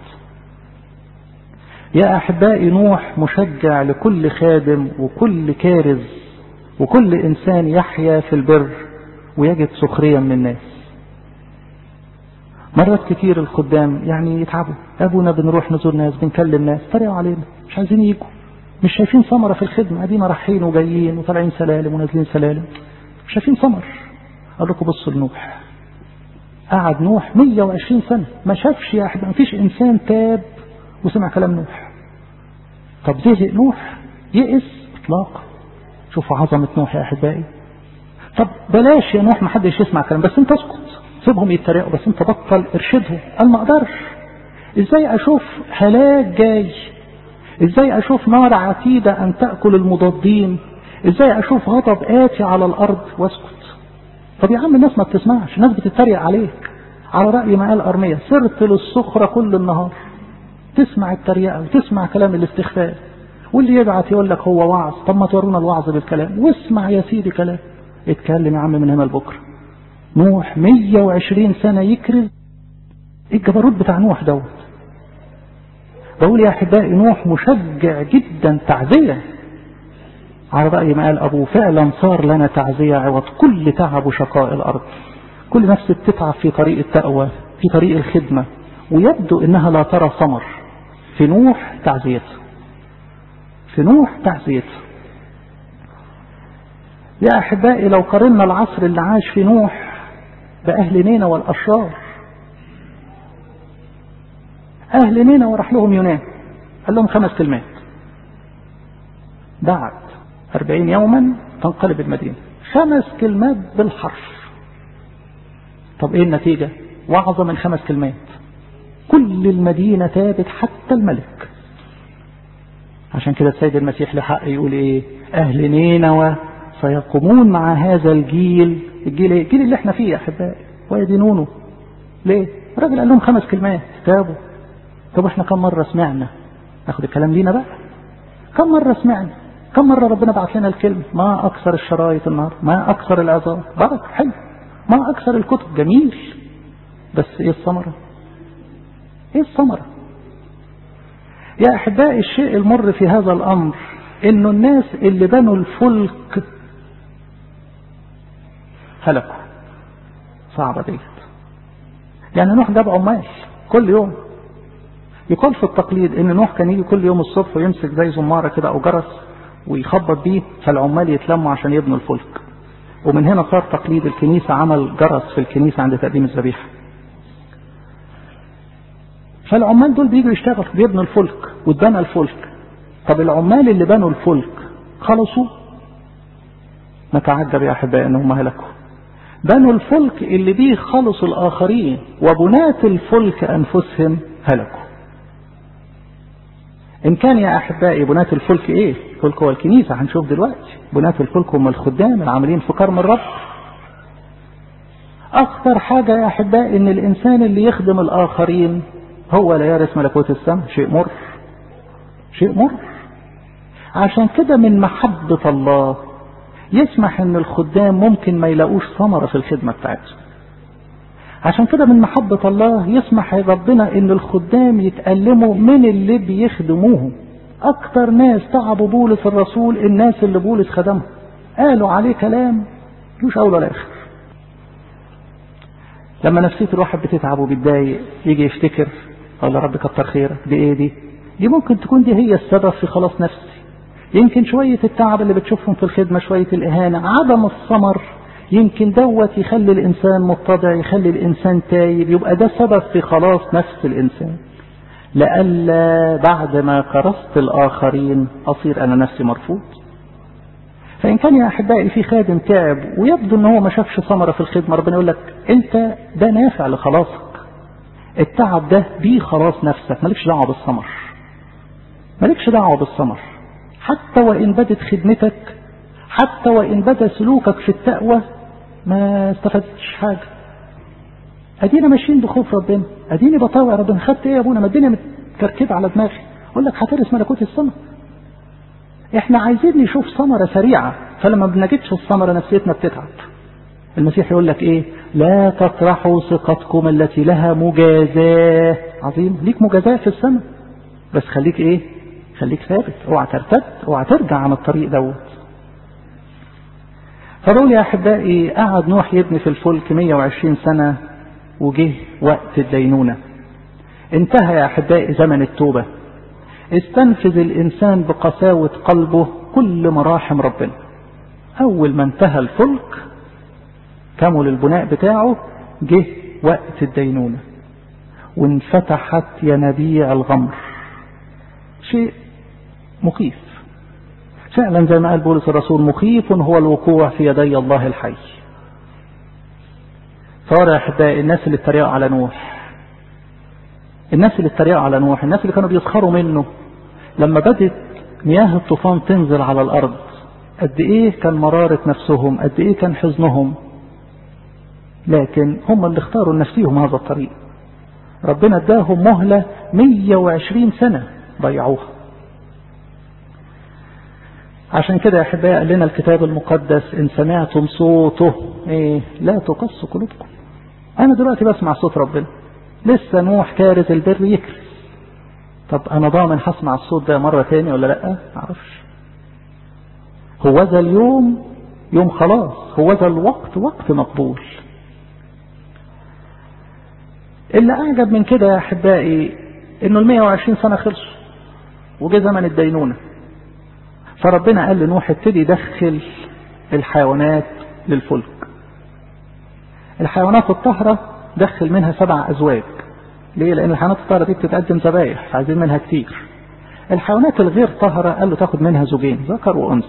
يا احبائي نوح مشجع لكل خادم وكل كارز وكل انسان يحيا في البر ويجد سخريا من الناس مرات كتير الخدام يعني يتعبوا ابونا بنروح نزور ناس بنكلم ناس تريقوا علينا مش عايزين يجوا مش شايفين ثمرة في الخدمة ادينا رايحين وجايين وطالعين سلالم ونازلين سلالم مش شايفين ثمر اقول لكم بصوا لنوح قعد نوح 120 سنة ما شافش يا احباب ما فيش انسان تاب وسمع كلام نوح طب زهق نوح يئس اطلاقا شوفوا عظمة نوح يا احبائي طب بلاش يا نوح ما حدش يسمع كلام بس انت اسكت سيبهم يتريقوا بس انت بطل ارشدهم قال ما اقدرش ازاي اشوف هلاك جاي ازاي اشوف نار عتيدة ان تأكل المضادين ازاي اشوف غضب اتي على الارض واسكت طب يا عم الناس ما بتسمعش الناس بتتريق عليك على رأي ما قال أرمية صرت للسخرة كل النهار تسمع التريقة وتسمع كلام الاستخفاف واللي يبعت يقول لك هو وعظ طب ما تورونا الوعظ بالكلام واسمع يا سيدي كلام اتكلم يا عم من هنا لبكره نوح 120 سنة يكرز الجبروت بتاع نوح دوت بقول يا احبائي نوح مشجع جدا تعزية على رأي ما قال أبوه فعلا صار لنا تعزية عوض كل تعب وشقاء الأرض كل نفس بتتعب في طريق التقوى في طريق الخدمة ويبدو انها لا ترى ثمر في نوح تعزيته في نوح تعزيته يا احبائي لو قارنا العصر اللي عاش في نوح باهل نينا والاشرار اهل نينا وراح لهم يونان قال لهم خمس كلمات بعد أربعين يوما تنقلب المدينة خمس كلمات بالحرف طب ايه النتيجة وعظة من خمس كلمات كل المدينة تابت حتى الملك عشان كده السيد المسيح لحق يقول ايه اهل نينوى سيقومون مع هذا الجيل الجيل ايه الجيل اللي احنا فيه يا احبائي ويدينونه ليه الراجل قال لهم خمس كلمات تابوا طب احنا كم مرة سمعنا ناخد الكلام لينا بقى كم مرة سمعنا كم مرة ربنا بعت لنا الكلمة ما أكثر الشرايط النهار ما أكثر العظام بركة حلو ما أكثر الكتب جميل بس إيه الثمرة إيه الثمرة يا أحبائي الشيء المر في هذا الأمر إنه الناس اللي بنوا الفلك هلكوا صعبة ديت يعني نوح جاب عمال كل يوم يقال في التقليد ان نوح كان يجي كل يوم الصبح ويمسك زي زمارة كده او جرس ويخبط بيه فالعمال يتلموا عشان يبنوا الفلك ومن هنا صار تقليد الكنيسة عمل جرس في الكنيسة عند تقديم الذبيحة فالعمال دول بيجوا يشتغلوا بيبنوا الفلك واتبنى الفلك طب العمال اللي بنوا الفلك خلصوا نتعجب يا احبائي انهم هلكوا بنوا الفلك اللي بيه خلصوا الاخرين وبناة الفلك انفسهم هلكوا ان كان يا احبائي بناة الفلك ايه الفلك هو الكنيسة هنشوف دلوقتي بناة الفلك هم الخدام العاملين في كرم الرب اخطر حاجة يا احبائي ان الانسان اللي يخدم الاخرين هو لا يرث ملكوت السماء شيء مر شيء مر عشان كده من محبة الله يسمح ان الخدام ممكن ما يلاقوش ثمرة في الخدمة بتاعتهم عشان كده من محبة الله يسمح ربنا ان الخدام يتألموا من اللي بيخدموهم اكتر ناس تعبوا بولس الرسول الناس اللي بولس خدمهم قالوا عليه كلام ملوش اول ولا اخر لما نفسية الواحد بتتعب وبتضايق يجي يفتكر اقول يا رب كتر خيرك دي ايه دي دي ممكن تكون دي هي السبب في خلاص نفسي يمكن شوية التعب اللي بتشوفهم في الخدمة شوية الإهانة عدم الثمر يمكن دوت يخلي الإنسان متضع يخلي الإنسان تايب يبقى ده سبب في خلاص نفس الإنسان لئلا بعد ما كرست الآخرين أصير أنا نفسي مرفوض فإن كان يا أحبائي في خادم تعب ويبدو أن هو ما شافش ثمرة في الخدمة ربنا يقول لك أنت ده نافع لخلاصك التعب ده بيه خلاص نفسك مالكش دعوة بالثمر مالكش دعوة بالثمر حتى وإن بدت خدمتك حتى وإن بدا سلوكك في التقوى ما استفدتش حاجة أدينا ماشيين بخوف ربنا أديني بطاوع ربنا خدت إيه يا أبونا ما الدنيا متكركبة على دماغي أقول لك هترث ملكوت السماء إحنا عايزين نشوف ثمرة سريعة فلما ما بنجدش الثمرة نفسيتنا بتتعب المسيح يقول لك إيه لا تطرحوا ثقتكم التي لها مجازاة عظيم ليك مجازاة في السماء بس خليك إيه خليك ثابت اوعى ترتد اوعى ترجع عن الطريق دوت فبقول يا احبائي قعد نوح يبني في الفلك 120 سنة وجه وقت الدينونة انتهى يا احبائي زمن التوبة استنفذ الانسان بقساوة قلبه كل مراحم ربنا اول ما انتهى الفلك كمل البناء بتاعه جه وقت الدينونة وانفتحت ينابيع الغمر شيء مخيف فعلا زي ما قال بولس الرسول مخيف هو الوقوع في يدي الله الحي صار يا احبائي الناس اللي اتريقوا على نوح الناس اللي اتريقوا على نوح الناس اللي كانوا بيسخروا منه لما بدت مياه الطوفان تنزل على الارض قد ايه كان مرارة نفسهم قد ايه كان حزنهم لكن هم اللي اختاروا لنفسهم هذا الطريق ربنا اداهم مهلة 120 سنة ضيعوها عشان كده يا احبائي قال لنا الكتاب المقدس ان سمعتم صوته ايه لا تقص قلوبكم انا دلوقتي بسمع صوت ربنا لسه نوح كارث البر يكرس طب انا ضامن هسمع الصوت ده مرة تاني ولا لا معرفش هو ذا اليوم يوم خلاص هو ذا الوقت وقت مقبول اللي اعجب من كده يا احبائي انه ال 120 سنة خلصوا وجه زمن الدينونة فربنا قال لنوح ابتدي يدخل الحيوانات للفلك الحيوانات الطاهرة دخل منها سبع أزواج ليه؟ لأن الحيوانات الطاهرة دي بتتقدم ذبايح فعايزين منها كتير الحيوانات الغير طاهرة قال له تاخد منها زوجين ذكر وأنثى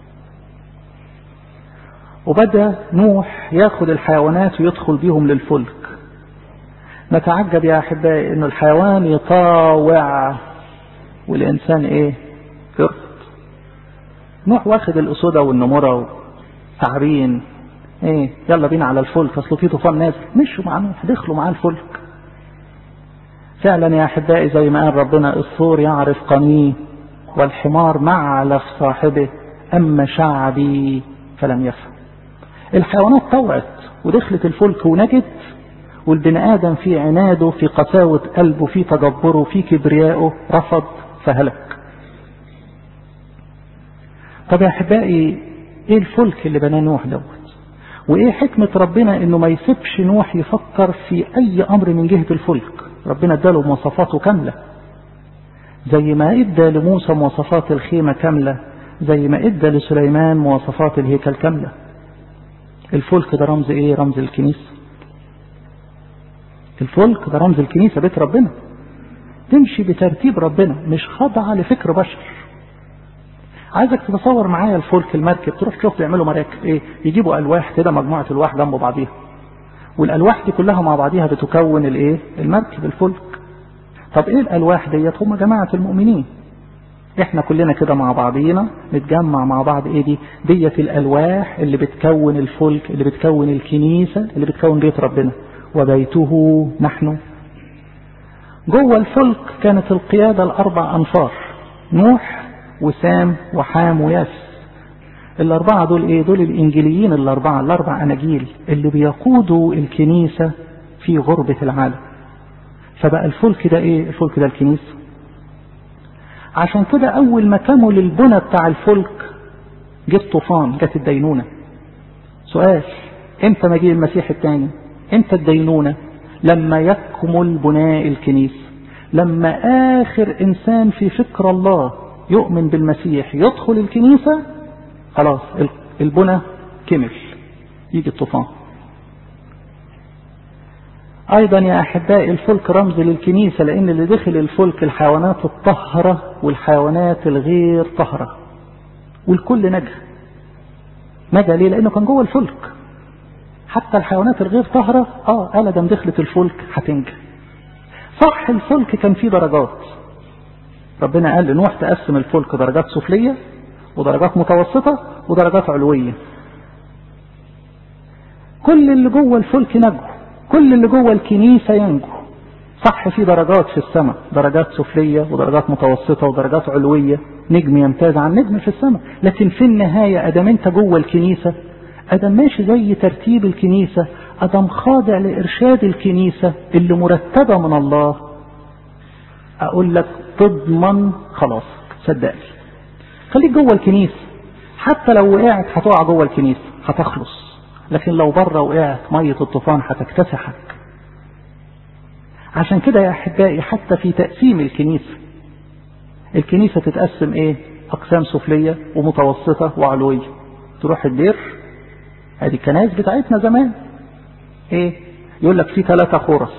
وبدأ نوح ياخد الحيوانات ويدخل بيهم للفلك نتعجب يا أحبائي إنه الحيوان يطاوع والإنسان إيه؟ يرفض نوح واخد الأسودة والنمرة وتعبين ايه يلا بينا على الفلك اصل في طوفان نازل مشوا مع نوح دخلوا معاه الفلك فعلا يا احبائي زي ما قال ربنا الثور يعرف قنيه والحمار معلف صاحبه اما شعبي فلم يفهم الحيوانات طوعت ودخلت الفلك ونجت والبني ادم في عناده في قساوة قلبه في تجبره في كبريائه رفض فهلك طب يا احبائي ايه الفلك اللي بناه نوح دوت وايه حكمة ربنا انه ما يسيبش نوح يفكر في اي امر من جهة الفلك ربنا اداله مواصفاته كاملة زي ما ادى لموسى مواصفات الخيمة كاملة زي ما ادى لسليمان مواصفات الهيكل كاملة الفلك ده رمز ايه رمز الكنيسة الفلك ده رمز الكنيسة بيت ربنا تمشي بترتيب ربنا مش خاضعة لفكر بشر عايزك تتصور معايا الفلك المركب تروح تشوف بيعملوا مراكب ايه يجيبوا الواح كده مجموعه الواح جنب بعضيها والالواح دي كلها مع بعضيها بتكون الايه المركب الفلك طب ايه الالواح ديت هم جماعه المؤمنين احنا كلنا كده مع بعضينا نتجمع مع بعض ايه دي ديت الالواح اللي بتكون الفلك اللي بتكون الكنيسه اللي بتكون بيت ربنا وبيته نحن جوه الفلك كانت القياده الاربع انفار نوح وسام وحام وياس الأربعة دول إيه؟ دول الإنجيليين الأربعة الأربع أناجيل اللي بيقودوا الكنيسة في غربة العالم فبقى الفلك ده إيه؟ الفلك ده الكنيسة عشان كده أول ما كمل البنى بتاع الفلك جت طوفان جت الدينونة سؤال امتى مجيء المسيح الثاني امتى الدينونة لما يكمل بناء الكنيسة لما آخر إنسان في فكر الله يؤمن بالمسيح يدخل الكنيسة خلاص البنى كمل يجي الطوفان أيضا يا أحبائي الفلك رمز للكنيسة لأن اللي دخل الفلك الحيوانات الطهرة والحيوانات الغير طهرة والكل نجا نجا ليه؟ لأنه كان جوه الفلك حتى الحيوانات الغير طهرة اه قال دام دخلت الفلك هتنجا صح الفلك كان فيه درجات ربنا قال لنوح تقسم الفلك درجات سفلية ودرجات متوسطة ودرجات علوية كل اللي جوه الفلك نجوا كل اللي جوه الكنيسة ينجو صح في درجات في السماء درجات سفلية ودرجات متوسطة ودرجات علوية نجم يمتاز عن نجم في السماء لكن في النهاية أدام أنت جوه الكنيسة أدام ماشي زي ترتيب الكنيسة أدام خاضع لإرشاد الكنيسة اللي مرتبة من الله أقول لك تضمن خلاص صدقني خليك جوه الكنيسة حتى لو وقعت هتقع جوه الكنيسة هتخلص لكن لو بره وقعت مية الطوفان هتكتسحك عشان كده يا أحبائي حتى في تقسيم الكنيسة الكنيسة تتقسم ايه أقسام سفلية ومتوسطة وعلوية تروح الدير ادي الكنائس بتاعتنا زمان ايه يقول لك في ثلاثة خرس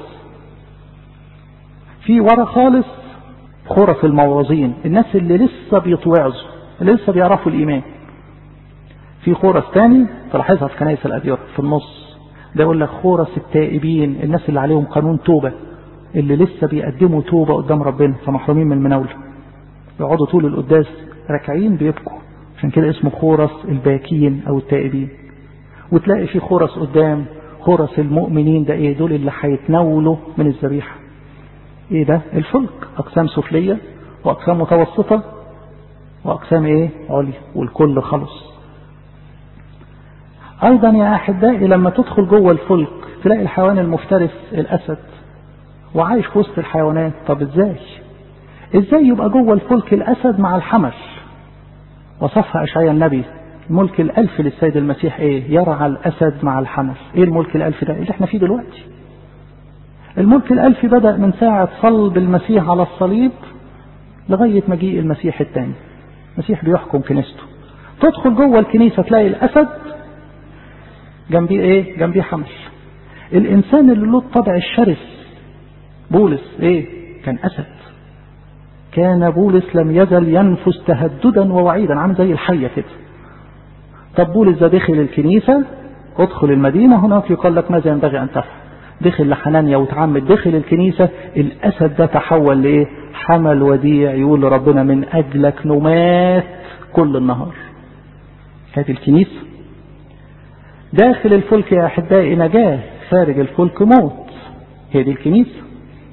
في ورا خالص خرس الموعظين الناس اللي لسه بيتوعظوا اللي لسه بيعرفوا الإيمان في خورس تاني تلاحظها في كنائس الأديرة في النص ده يقول لك خورس التائبين الناس اللي عليهم قانون توبة اللي لسه بيقدموا توبة قدام ربنا فمحرومين من المناولة يقعدوا طول القداس راكعين بيبكوا عشان كده اسمه خورس الباكين أو التائبين وتلاقي في خورس قدام خورس المؤمنين ده ايه دول اللي هيتناولوا من الذبيحة ايه ده الفلك اقسام سفلية واقسام متوسطة واقسام ايه عليا والكل خلص ايضا يا احبائي لما تدخل جوه الفلك تلاقي الحيوان المفترس الاسد وعايش في وسط الحيوانات طب ازاي ازاي يبقى جوه الفلك الاسد مع الحمل وصفها اشعياء النبي الملك الألف للسيد المسيح إيه يرعى الأسد مع الحمل إيه الملك الألف ده اللي احنا فيه دلوقتي الملك الألف بدأ من ساعة صلب المسيح على الصليب لغاية مجيء المسيح الثاني المسيح بيحكم كنيسته تدخل جوه الكنيسة تلاقي الأسد جنبيه إيه جنبيه حمل الإنسان اللي له الطبع الشرس بولس إيه كان أسد كان بولس لم يزل ينفس تهددا ووعيدا عامل زي الحية كده طب بولس ده دخل الكنيسة ادخل المدينة هناك يقال لك ماذا ينبغي أن تفعل دخل لحنانيا وتعمد دخل الكنيسة الأسد ده تحول لإيه حمل وديع يقول لربنا من أجلك نمات كل النهار هذه الكنيسة داخل الفلك يا أحبائي نجاة خارج الفلك موت هي دي الكنيسة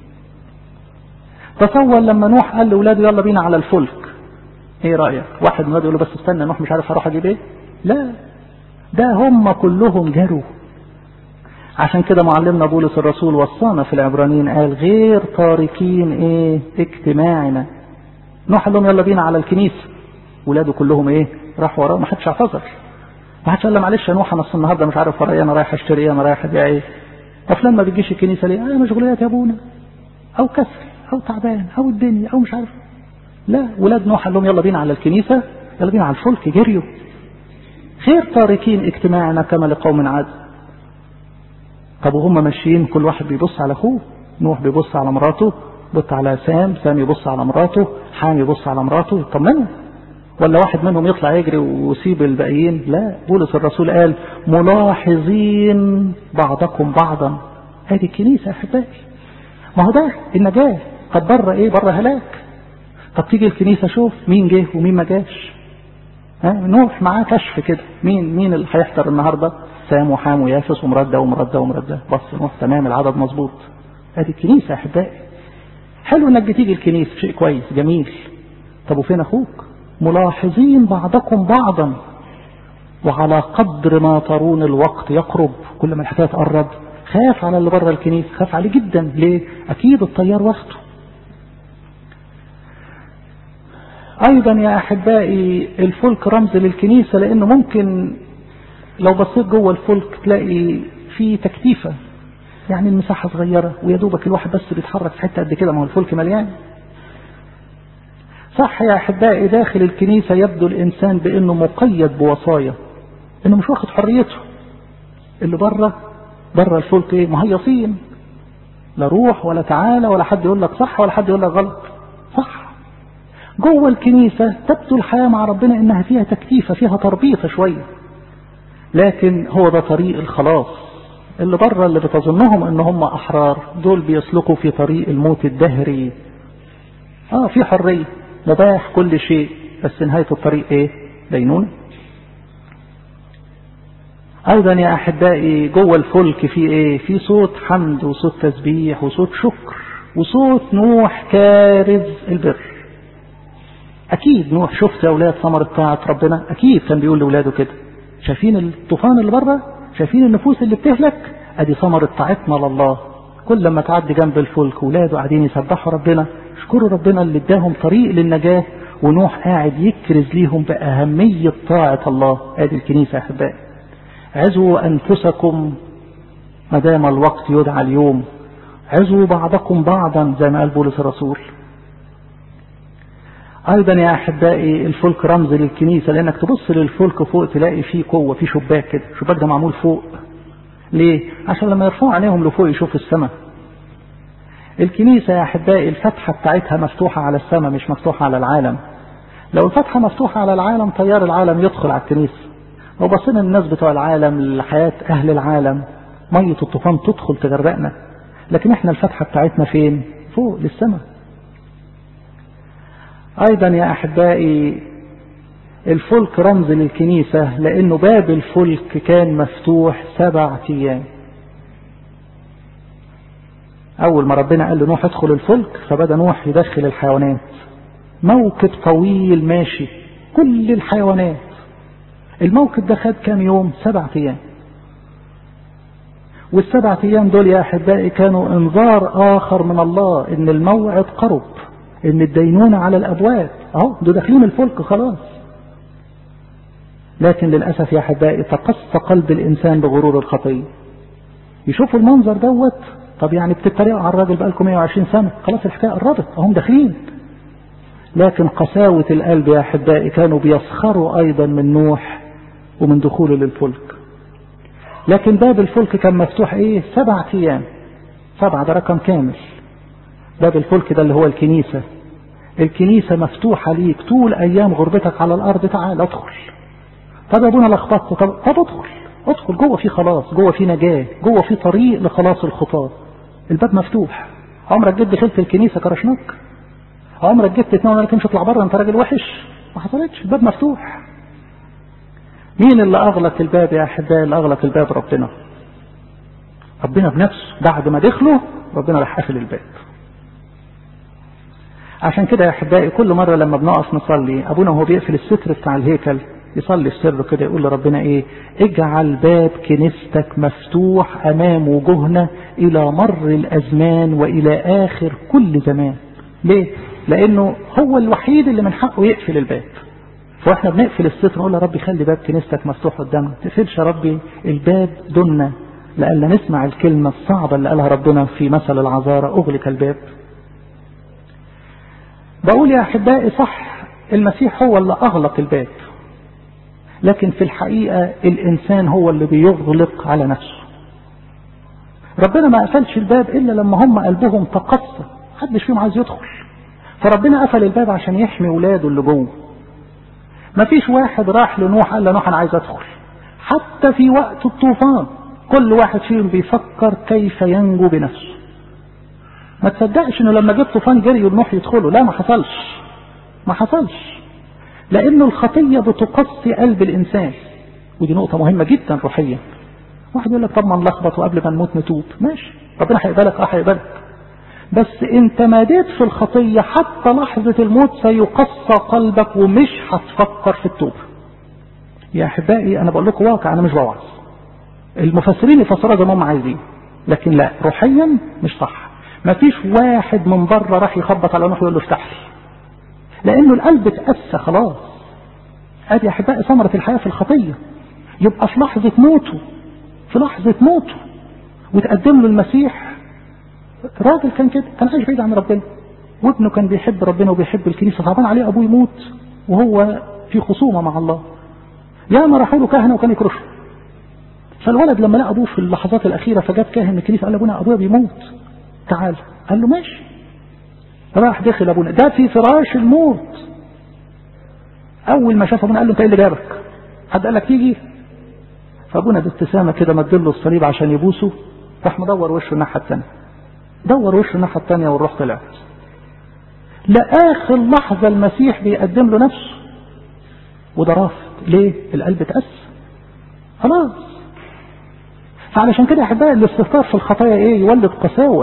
تصور لما نوح قال لأولاده يلا بينا على الفلك ايه رأيك واحد من يقول له بس استنى نوح مش عارف هروح اجيب ايه لا ده هم كلهم جروا عشان كده معلمنا بولس الرسول وصانا في العبرانيين قال غير تاركين ايه اجتماعنا نوح قال لهم يلا بينا على الكنيسه ولاده كلهم ايه راحوا وراه ما حدش اعتذر ما حدش قال له معلش يا نوح انا النهارده مش عارف ورايا انا رايح اشتري ايه انا رايح ابيع ايه طب فلان ما بيجيش الكنيسه ليه؟ اه مشغوليات يا ابونا او كسر او تعبان او الدنيا او مش عارف لا ولاد نوح قال لهم يلا بينا على الكنيسه يلا بينا على الفلك جريوا غير تاركين اجتماعنا كما لقوم عاد طب وهم ماشيين كل واحد بيبص على اخوه نوح بيبص على مراته بص على سام سام يبص على مراته حام يبص على مراته يطمنوا ولا واحد منهم يطلع يجري ويسيب الباقيين لا بولس الرسول قال ملاحظين بعضكم بعضا هذه الكنيسة يا احبائي ما هو ده النجاة طب بره ايه بره هلاك طب تيجي الكنيسة شوف مين جه ومين ما جاش ها نوح معاه كشف كده مين مين اللي هيحضر النهارده سام وحام ويافس ومراد ده ومراد ده ومراد ده بص نوح تمام العدد مظبوط ادي الكنيسه يا احبائي حلو انك بتيجي الكنيسه شيء كويس جميل طب وفين اخوك ملاحظين بعضكم بعضا وعلى قدر ما ترون الوقت يقرب كل ما الحكايه تقرب خاف على اللي بره الكنيسه خاف عليه جدا ليه اكيد الطيار واخده ايضا يا احبائي الفلك رمز للكنيسه لانه ممكن لو بصيت جوه الفلك تلاقي في تكتيفه يعني المساحه صغيره ويا دوبك الواحد بس بيتحرك في حته قد كده ما هو الفلك مليان صح يا احبائي داخل الكنيسه يبدو الانسان بانه مقيد بوصايا انه مش واخد حريته اللي بره بره الفلك ايه مهيصين لا روح ولا تعالى ولا حد يقول لك صح ولا حد يقول لك غلط صح جوه الكنيسة تبدو الحياة مع ربنا انها فيها تكتيفة فيها تربيطة شوية لكن هو ده طريق الخلاص اللي بره اللي بتظنهم ان هم احرار دول بيسلكوا في طريق الموت الدهري اه في حرية مباح كل شيء بس نهاية الطريق ايه دينونة ايضا يا احبائي جوه الفلك في ايه في صوت حمد وصوت تسبيح وصوت شكر وصوت نوح كارز البر اكيد نوح شفت يا اولاد ثمرة طاعة ربنا اكيد كان بيقول لاولاده كده شايفين الطوفان اللي بره شايفين النفوس اللي بتهلك ادي ثمرة طاعتنا لله كل لما تعدي جنب الفلك ولاده قاعدين يسبحوا ربنا يشكروا ربنا اللي اداهم طريق للنجاة ونوح قاعد يكرز ليهم بأهمية طاعة الله ادي الكنيسة يا احبائي عزوا انفسكم ما دام الوقت يدعى اليوم عزوا بعضكم بعضا زي ما قال بولس الرسول ايضا يا احبائي الفلك رمز للكنيسه لانك تبص للفلك فوق تلاقي فيه قوه فيه شباك كده الشباك ده معمول فوق ليه عشان لما يرفعوا عينيهم لفوق يشوفوا السماء الكنيسه يا احبائي الفتحه بتاعتها مفتوحه على السماء مش مفتوحه على العالم لو الفتحة مفتوحة على العالم تيار العالم يدخل على الكنيسة لو بصينا الناس بتوع العالم لحياة أهل العالم مية الطوفان تدخل تغرقنا لكن احنا الفتحة بتاعتنا فين فوق للسماء أيضا يا أحبائي الفلك رمز للكنيسة لأنه باب الفلك كان مفتوح سبع أيام أول ما ربنا قال لنوح ادخل الفلك فبدأ نوح يدخل الحيوانات موكب طويل ماشي كل الحيوانات الموكب ده خد كام يوم سبع أيام والسبع أيام دول يا أحبائي كانوا إنذار آخر من الله إن الموعد قرب إن الدينونة على الأبواب أهو دول داخلين الفلك خلاص لكن للأسف يا أحبائي تقص قلب الإنسان بغرور الخطية يشوفوا المنظر دوت طب يعني بتتريقوا على الراجل بقالكم 120 سنة خلاص الحكاية قربت اهم داخلين لكن قساوة القلب يا أحبائي كانوا بيسخروا أيضا من نوح ومن دخوله للفلك لكن باب الفلك كان مفتوح ايه سبع ايام سبعة ده رقم كامل باب الفلك ده اللي هو الكنيسة الكنيسة مفتوحة ليك طول ايام غربتك على الارض تعال ادخل طب يا ابونا لخبطت طب طب ادخل ادخل جوه في خلاص جوه في نجاة جوه في طريق لخلاص الخطاة الباب مفتوح عمرك جيت دخلت الكنيسة كرشنك عمرك جيت تتناول لك مش اطلع بره انت راجل وحش ما حصلتش الباب مفتوح مين اللي اغلق الباب يا احبائي اللي اغلق الباب ربنا ربنا بنفسه بعد ما دخلوا ربنا راح قافل الباب عشان كده يا احبائي كل مره لما بنقف نصلي ابونا وهو بيقفل الستر بتاع الهيكل يصلي في سر كده يقول لربنا ايه اجعل باب كنيستك مفتوح امام وجوهنا الى مر الازمان والى اخر كل زمان ليه لانه هو الوحيد اللي من حقه يقفل الباب فاحنا بنقفل الستر نقول يا ربي خلي باب كنيستك مفتوح قدامنا ما تقفلش يا ربي الباب دنا لألا نسمع الكلمة الصعبة اللي قالها ربنا في مثل العذارى أغلق الباب بقول يا أحبائي صح المسيح هو اللي أغلق الباب لكن في الحقيقة الإنسان هو اللي بيغلق على نفسه ربنا ما قفلش الباب إلا لما هم قلبهم تقصى محدش فيهم عايز يدخل فربنا قفل الباب عشان يحمي ولاده اللي جوه ما فيش واحد راح لنوح قال له نوح انا عايز ادخل حتى في وقت الطوفان كل واحد فيهم بيفكر كيف ينجو بنفسه ما تصدقش انه لما جه الطوفان جري ونوح يدخله لا ما حصلش ما حصلش لانه الخطيه بتقصي قلب الانسان ودي نقطه مهمه جدا روحيا واحد يقول لك طب ما نلخبط وقبل ما نموت نتوب ماشي ربنا هيقبلك اه هيقبلك بس انت ماديت في الخطية حتى لحظة الموت سيقصى قلبك ومش هتفكر في التوبة يا احبائي انا بقول لكم واقع انا مش بوعظ المفسرين يفسروها زي ما هم عايزين لكن لا روحيا مش صح مفيش واحد من بره راح يخبط على نوح ويقول له افتح لي لانه القلب اتأسى خلاص ادي يا احبائي ثمرة الحياة في الخطية يبقى في لحظة موته في لحظة موته وتقدم له المسيح راجل كان كده كان عايش بعيد عن ربنا وابنه كان بيحب ربنا وبيحب الكنيسة صعبان عليه أبوه يموت وهو في خصومة مع الله يا ما راحوا له كهنة وكان يكرشه فالولد لما لقى أبوه في اللحظات الأخيرة فجاب كاهن من الكنيسة قال لأبونا أبويا بيموت تعال قال له ماشي راح دخل أبونا ده في فراش الموت أول ما شاف أبونا قال له أنت إيه اللي جابك؟ حد قال لك تيجي؟ فأبونا بابتسامة كده مدله الصليب عشان يبوسه راح مدور وشه الناحية الثانية دور وشه الناحية الثانية والروح طلعت لآخر لحظة المسيح بيقدم له نفسه وده رافض ليه؟ القلب اتأس خلاص فعلشان كده يا احبائي الاستهتار في الخطايا ايه؟ يولد قساوة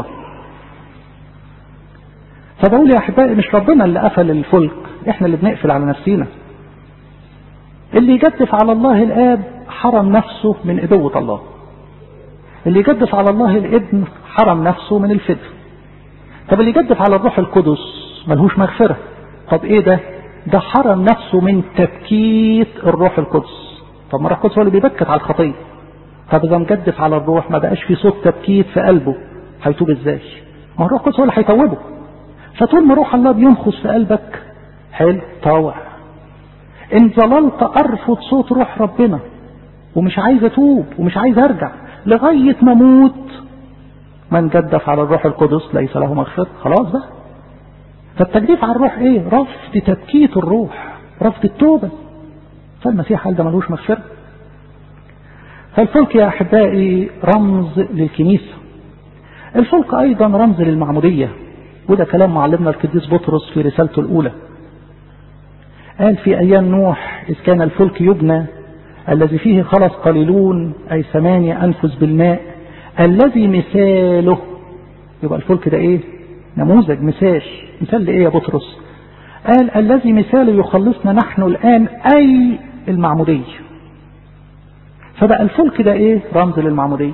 فبقول يا احبائي مش ربنا اللي قفل الفلك احنا اللي بنقفل على نفسينا اللي يجدف على الله الاب حرم نفسه من ابوة الله اللي يجدف على الله الابن حرم نفسه من الفدر طب اللي يجدف على الروح القدس ملهوش مغفرة طب ايه ده ده حرم نفسه من تبكيت الروح القدس طب ما الروح القدس هو اللي بيبكت على الخطية طب اذا مجدف على الروح ما بقاش في صوت تبكيت في قلبه هيتوب ازاي ما الروح القدس هو اللي هيتوبه فطول ما روح الله بينخس في قلبك حلو طاوع ان ظللت ارفض صوت روح ربنا ومش عايز اتوب ومش عايز ارجع لغاية ما اموت من جدف على الروح القدس ليس له مغفرة خلاص بقى فالتجديف على الروح ايه رفض تبكيت الروح رفض التوبة فالمسيح قال ده ملوش مغفرة فالفلك يا أحبائي رمز للكنيسة الفلك أيضا رمز للمعمودية وده كلام معلمنا القديس بطرس في رسالته الأولى قال في أيام نوح إذ كان الفلك يبنى الذي فيه خلص قليلون أي ثمانية أنفس بالماء الذي مثاله يبقى الفلك ده إيه نموذج مثال مثال لإيه يا بطرس قال الذي مثاله يخلصنا نحن الآن أي المعمودية فبقى الفلك ده إيه رمز للمعمودية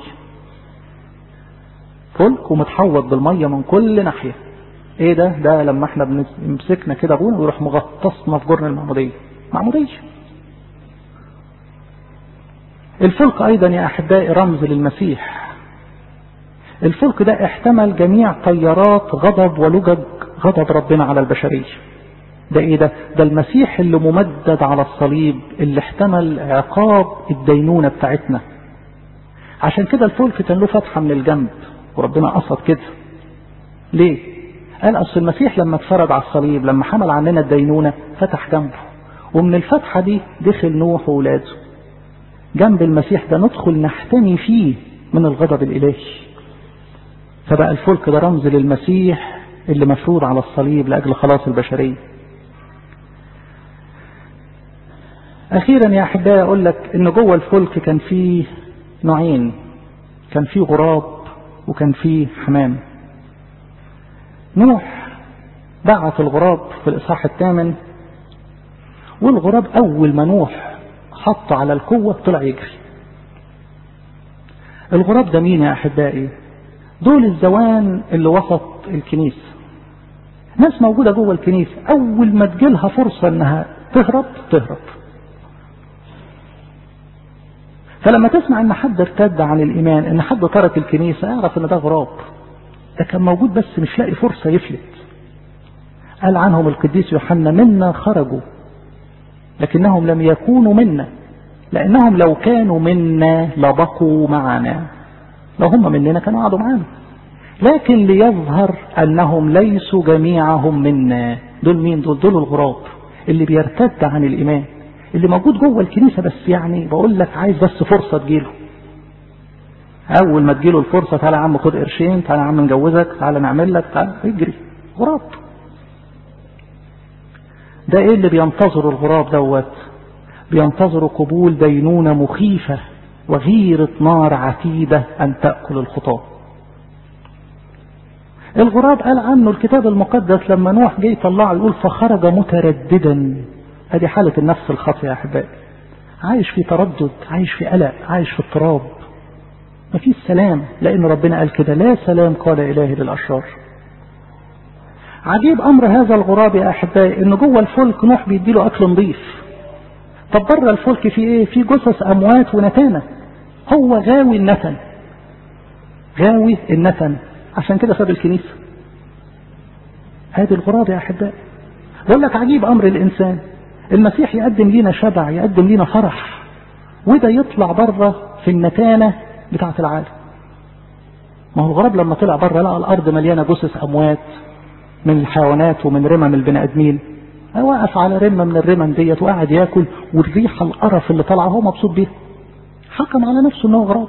فلك ومتحوط بالمية من كل ناحية ايه ده ده لما احنا بنمسكنا كده ابونا ويروح مغطسنا في جرن المعمودية معمودية الفلك ايضا يا احبائي رمز للمسيح الفلك ده احتمل جميع طيارات غضب ولجج غضب ربنا على البشرية ده ايه ده ده المسيح اللي ممدد على الصليب اللي احتمل عقاب الدينونة بتاعتنا عشان كده الفلك كان له فتحة من الجنب وربنا قصد كده ليه قال أصل المسيح لما اتفرد على الصليب لما حمل عننا الدينونة فتح جنبه ومن الفتحة دي دخل نوح وولاده جنب المسيح ده ندخل نحتمي فيه من الغضب الإلهي فبقى الفلك ده رمز للمسيح اللي مفروض على الصليب لأجل خلاص البشرية أخيرا يا أحبائي أقول لك إن جوه الفلك كان فيه نوعين كان فيه غراب وكان فيه حمام نوح بعت الغراب في الإصحاح الثامن والغراب أول ما نوح حط على القوة طلع يجري الغراب ده مين يا أحبائي دول الزوان اللي وسط الكنيسة ناس موجودة جوه الكنيسة أول ما تجيلها فرصة إنها تهرب تهرب فلما تسمع إن حد ارتد عن الإيمان إن حد ترك الكنيسة اعرف إن ده غراب ده كان موجود بس مش لاقي فرصة يفلت قال عنهم القديس يوحنا منا خرجوا لكنهم لم يكونوا منا لأنهم لو كانوا منا لبقوا معنا لو هم مننا كانوا قعدوا معانا لكن ليظهر أنهم ليسوا جميعهم منا دول مين دول دول الغراب اللي بيرتد عن الإيمان اللي موجود جوه الكنيسة بس يعني بقول لك عايز بس فرصة تجيله أول ما تجيله الفرصة تعالى يا عم خد قرشين تعالى يا عم نجوزك تعالى نعمل لك تعالى اجري غراب ده ايه اللي بينتظر الغراب دوت بينتظر قبول دينونة مخيفة وغيرة نار عتيدة أن تأكل الخطاة الغراب قال عنه الكتاب المقدس لما نوح جه يطلعه يقول فخرج مترددا ادي حالة النفس الخاطئة يا أحبائي عايش في تردد عايش في قلق عايش في اضطراب مفيش سلام لأن ربنا قال كده لا سلام قال إلهي للأشرار عجيب أمر هذا الغراب يا أحبائي إن جوه الفلك نوح بيديله أكل نظيف طب بره الفلك في إيه؟ في جثث أموات ونتانة هو غاوي النتن غاوي النتن عشان كده ساب الكنيسة هذه الغراب يا أحبائي بقول لك عجيب أمر الإنسان المسيح يقدم لنا شبع يقدم لنا فرح وده يطلع بره في النتانة بتاعة العالم ما هو الغراب لما طلع بره لقى الأرض مليانة جثث أموات من الحيوانات ومن رمم البني آدمين واقف على رمة من الرمم ديت وقاعد ياكل والريحة القرف اللي طالعة هو مبسوط بيها حكم على نفسه انه غراب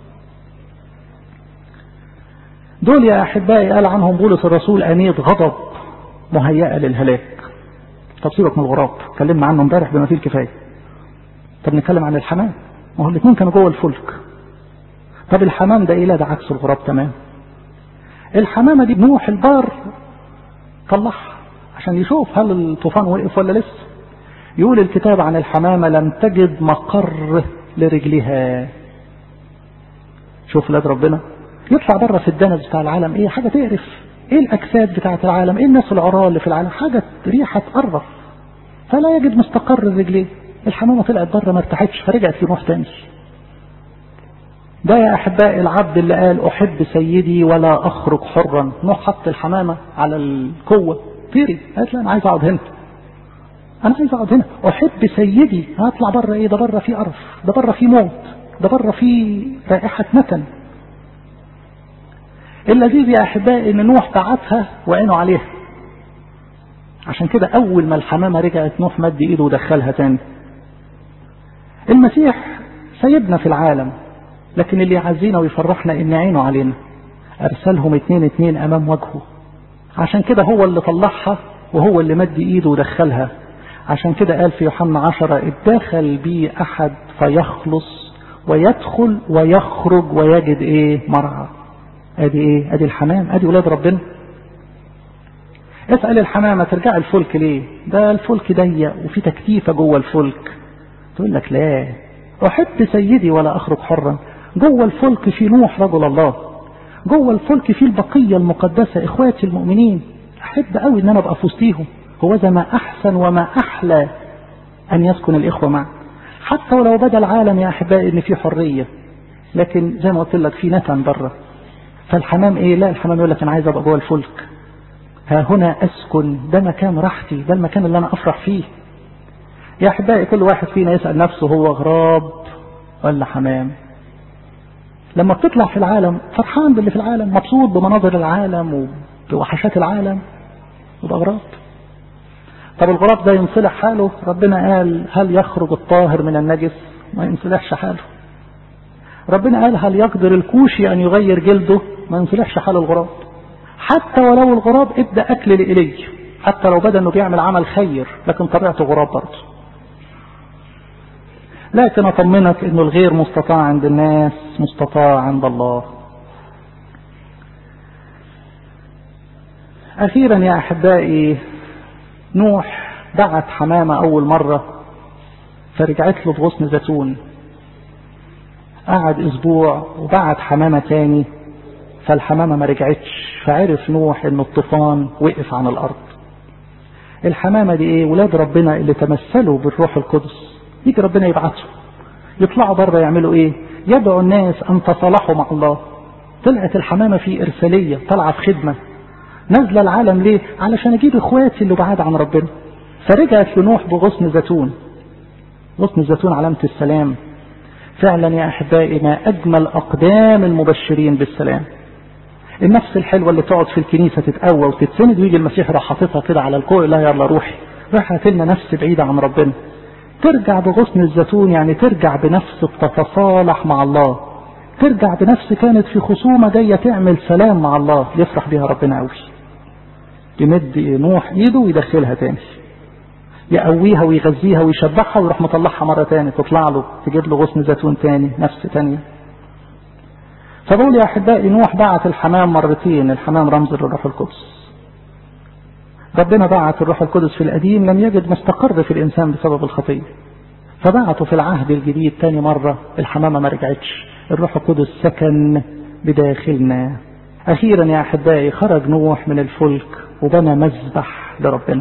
دول يا أحبائي قال عنهم بولس الرسول أنية غضب مهيئة للهلاك طب سيبك من الغراب اتكلمنا عنه امبارح بما فيه الكفاية طب نتكلم عن الحمام ما هو الاثنين كانوا جوه الفلك طب الحمام ده ايه لا ده عكس الغراب تمام الحمامة دي نوح البار طلعها عشان يشوف هل الطوفان وقف ولا لسه يقول الكتاب عن الحمامة لم تجد مقر لرجلها شوف ولاد ربنا يطلع بره في الدنس بتاع العالم ايه حاجة تقرف ايه الاجساد بتاعة العالم ايه الناس العراة اللي في العالم حاجة ريحة تقرف فلا يجد مستقر الرجلين الحمامة طلعت بره ما ارتاحتش فرجعت لنوح تاني ده يا احبائي العبد اللي قال احب سيدي ولا اخرج حرا نوح حط الحمامة على القوة طيري قالت لا انا عايز اقعد هنا انا عايز اقعد هنا احب سيدي هطلع بره ايه ده بره فيه قرف ده بره فيه موت ده بره فيه رائحة نتن اللذيذ يا احبائي ان نوح بعتها وعينه عليها عشان كده أول ما الحمامة رجعت نوح مد إيده ودخلها تاني المسيح سيبنا في العالم لكن اللي يعزينا ويفرحنا إن عينه علينا أرسلهم اتنين اتنين أمام وجهه عشان كده هو اللي طلعها وهو اللي مد إيده ودخلها عشان كده قال في يوحنا عشرة اتدخل بي أحد فيخلص ويدخل ويخرج ويجد ايه مرعى ادي ايه ادي الحمام ادي ولاد ربنا اسأل الحمامة ترجع الفلك ليه ده الفلك ضيق وفي تكتيفة جوه الفلك تقول لك لا أحب سيدي ولا أخرج حرا جوه الفلك في نوح رجل الله جوه الفلك في البقية المقدسة إخواتي المؤمنين أحب قوي إن أنا أبقى في وسطيهم هو ذا ما أحسن وما أحلى أن يسكن الإخوة معا حتى ولو بدا العالم يا أحبائي إن في حرية لكن زي ما قلت لك في نتن بره فالحمام إيه لا الحمام يقول لك أنا عايز أبقى جوه الفلك ها هنا أسكن ده مكان راحتي ده المكان اللي أنا أفرح فيه يا أحبائي كل واحد فينا يسأل نفسه هو غراب ولا حمام لما بتطلع في العالم فرحان باللي في العالم مبسوط بمناظر العالم وبوحشات العالم يبقى غراب طب الغراب ده ينصلح حاله ربنا قال هل يخرج الطاهر من النجس ما ينصلحش حاله ربنا قال هل يقدر الكوشي أن يغير جلده ما ينصلحش حال الغراب حتى ولو الغراب ادى أكل لإلي حتى لو بدا أنه بيعمل عمل خير لكن طبيعته غراب برضه لكن أطمنك أنه الغير مستطاع عند الناس مستطاع عند الله أخيرا يا أحبائي نوح بعت حمامة أول مرة فرجعت له بغصن زيتون قعد أسبوع وبعت حمامة تاني فالحمامة ما رجعتش فعرف نوح إن الطوفان وقف عن الأرض الحمامة دي إيه ولاد ربنا اللي تمثلوا بالروح القدس يجي ربنا يبعتهم يطلعوا بره يعملوا إيه يدعو الناس أن تصالحوا مع الله طلعت الحمامة في إرسالية طالعة في خدمة نازله العالم ليه علشان اجيب اخواتي اللي بعاد عن ربنا فرجعت لنوح بغصن زيتون غصن الزيتون علامة السلام فعلا يا أحبائي ما أجمل أقدام المبشرين بالسلام النفس الحلوة اللي تقعد في الكنيسة تتقوى وتتسند ويجي المسيح راح حاططها كده على الكوع لا يلا روحي راحت لنا نفس بعيدة عن ربنا ترجع بغصن الزيتون يعني ترجع بنفس بتتصالح مع الله ترجع بنفس كانت في خصومة جاية تعمل سلام مع الله يفرح بها ربنا قوي يمد نوح ايده ويدخلها تاني يقويها ويغذيها ويشبعها ويروح مطلعها مرة تاني تطلع له تجيب له غصن زيتون تاني نفس تانية فبقول يا أحبائي نوح بعت الحمام مرتين الحمام رمز للروح القدس ربنا بعت الروح القدس في القديم لم يجد ما استقر في الإنسان بسبب الخطية فبعته في العهد الجديد تاني مرة الحمامة ما رجعتش الروح القدس سكن بداخلنا أخيرا يا أحبائي خرج نوح من الفلك وبنى مذبح لربنا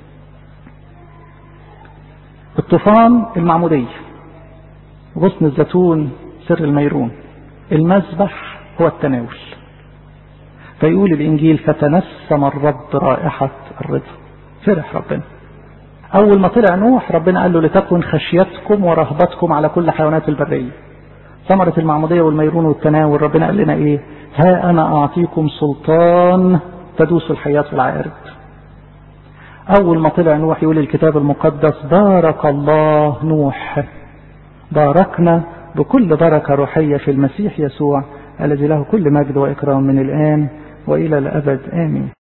الطوفان المعمودية غصن الزيتون سر الميرون المذبح هو التناول فيقول الإنجيل فتنسم الرب رائحة الرضا فرح ربنا أول ما طلع نوح ربنا قال له لتكن خشيتكم ورهبتكم على كل حيوانات البرية ثمرة المعمودية والميرون والتناول ربنا قال لنا إيه ها أنا أعطيكم سلطان تدوس الحياة والعقارب أول ما طلع نوح يقول الكتاب المقدس بارك الله نوح باركنا بكل بركة روحية في المسيح يسوع الذي له كل مجد وإكرام من الآن وإلى الأبد آمين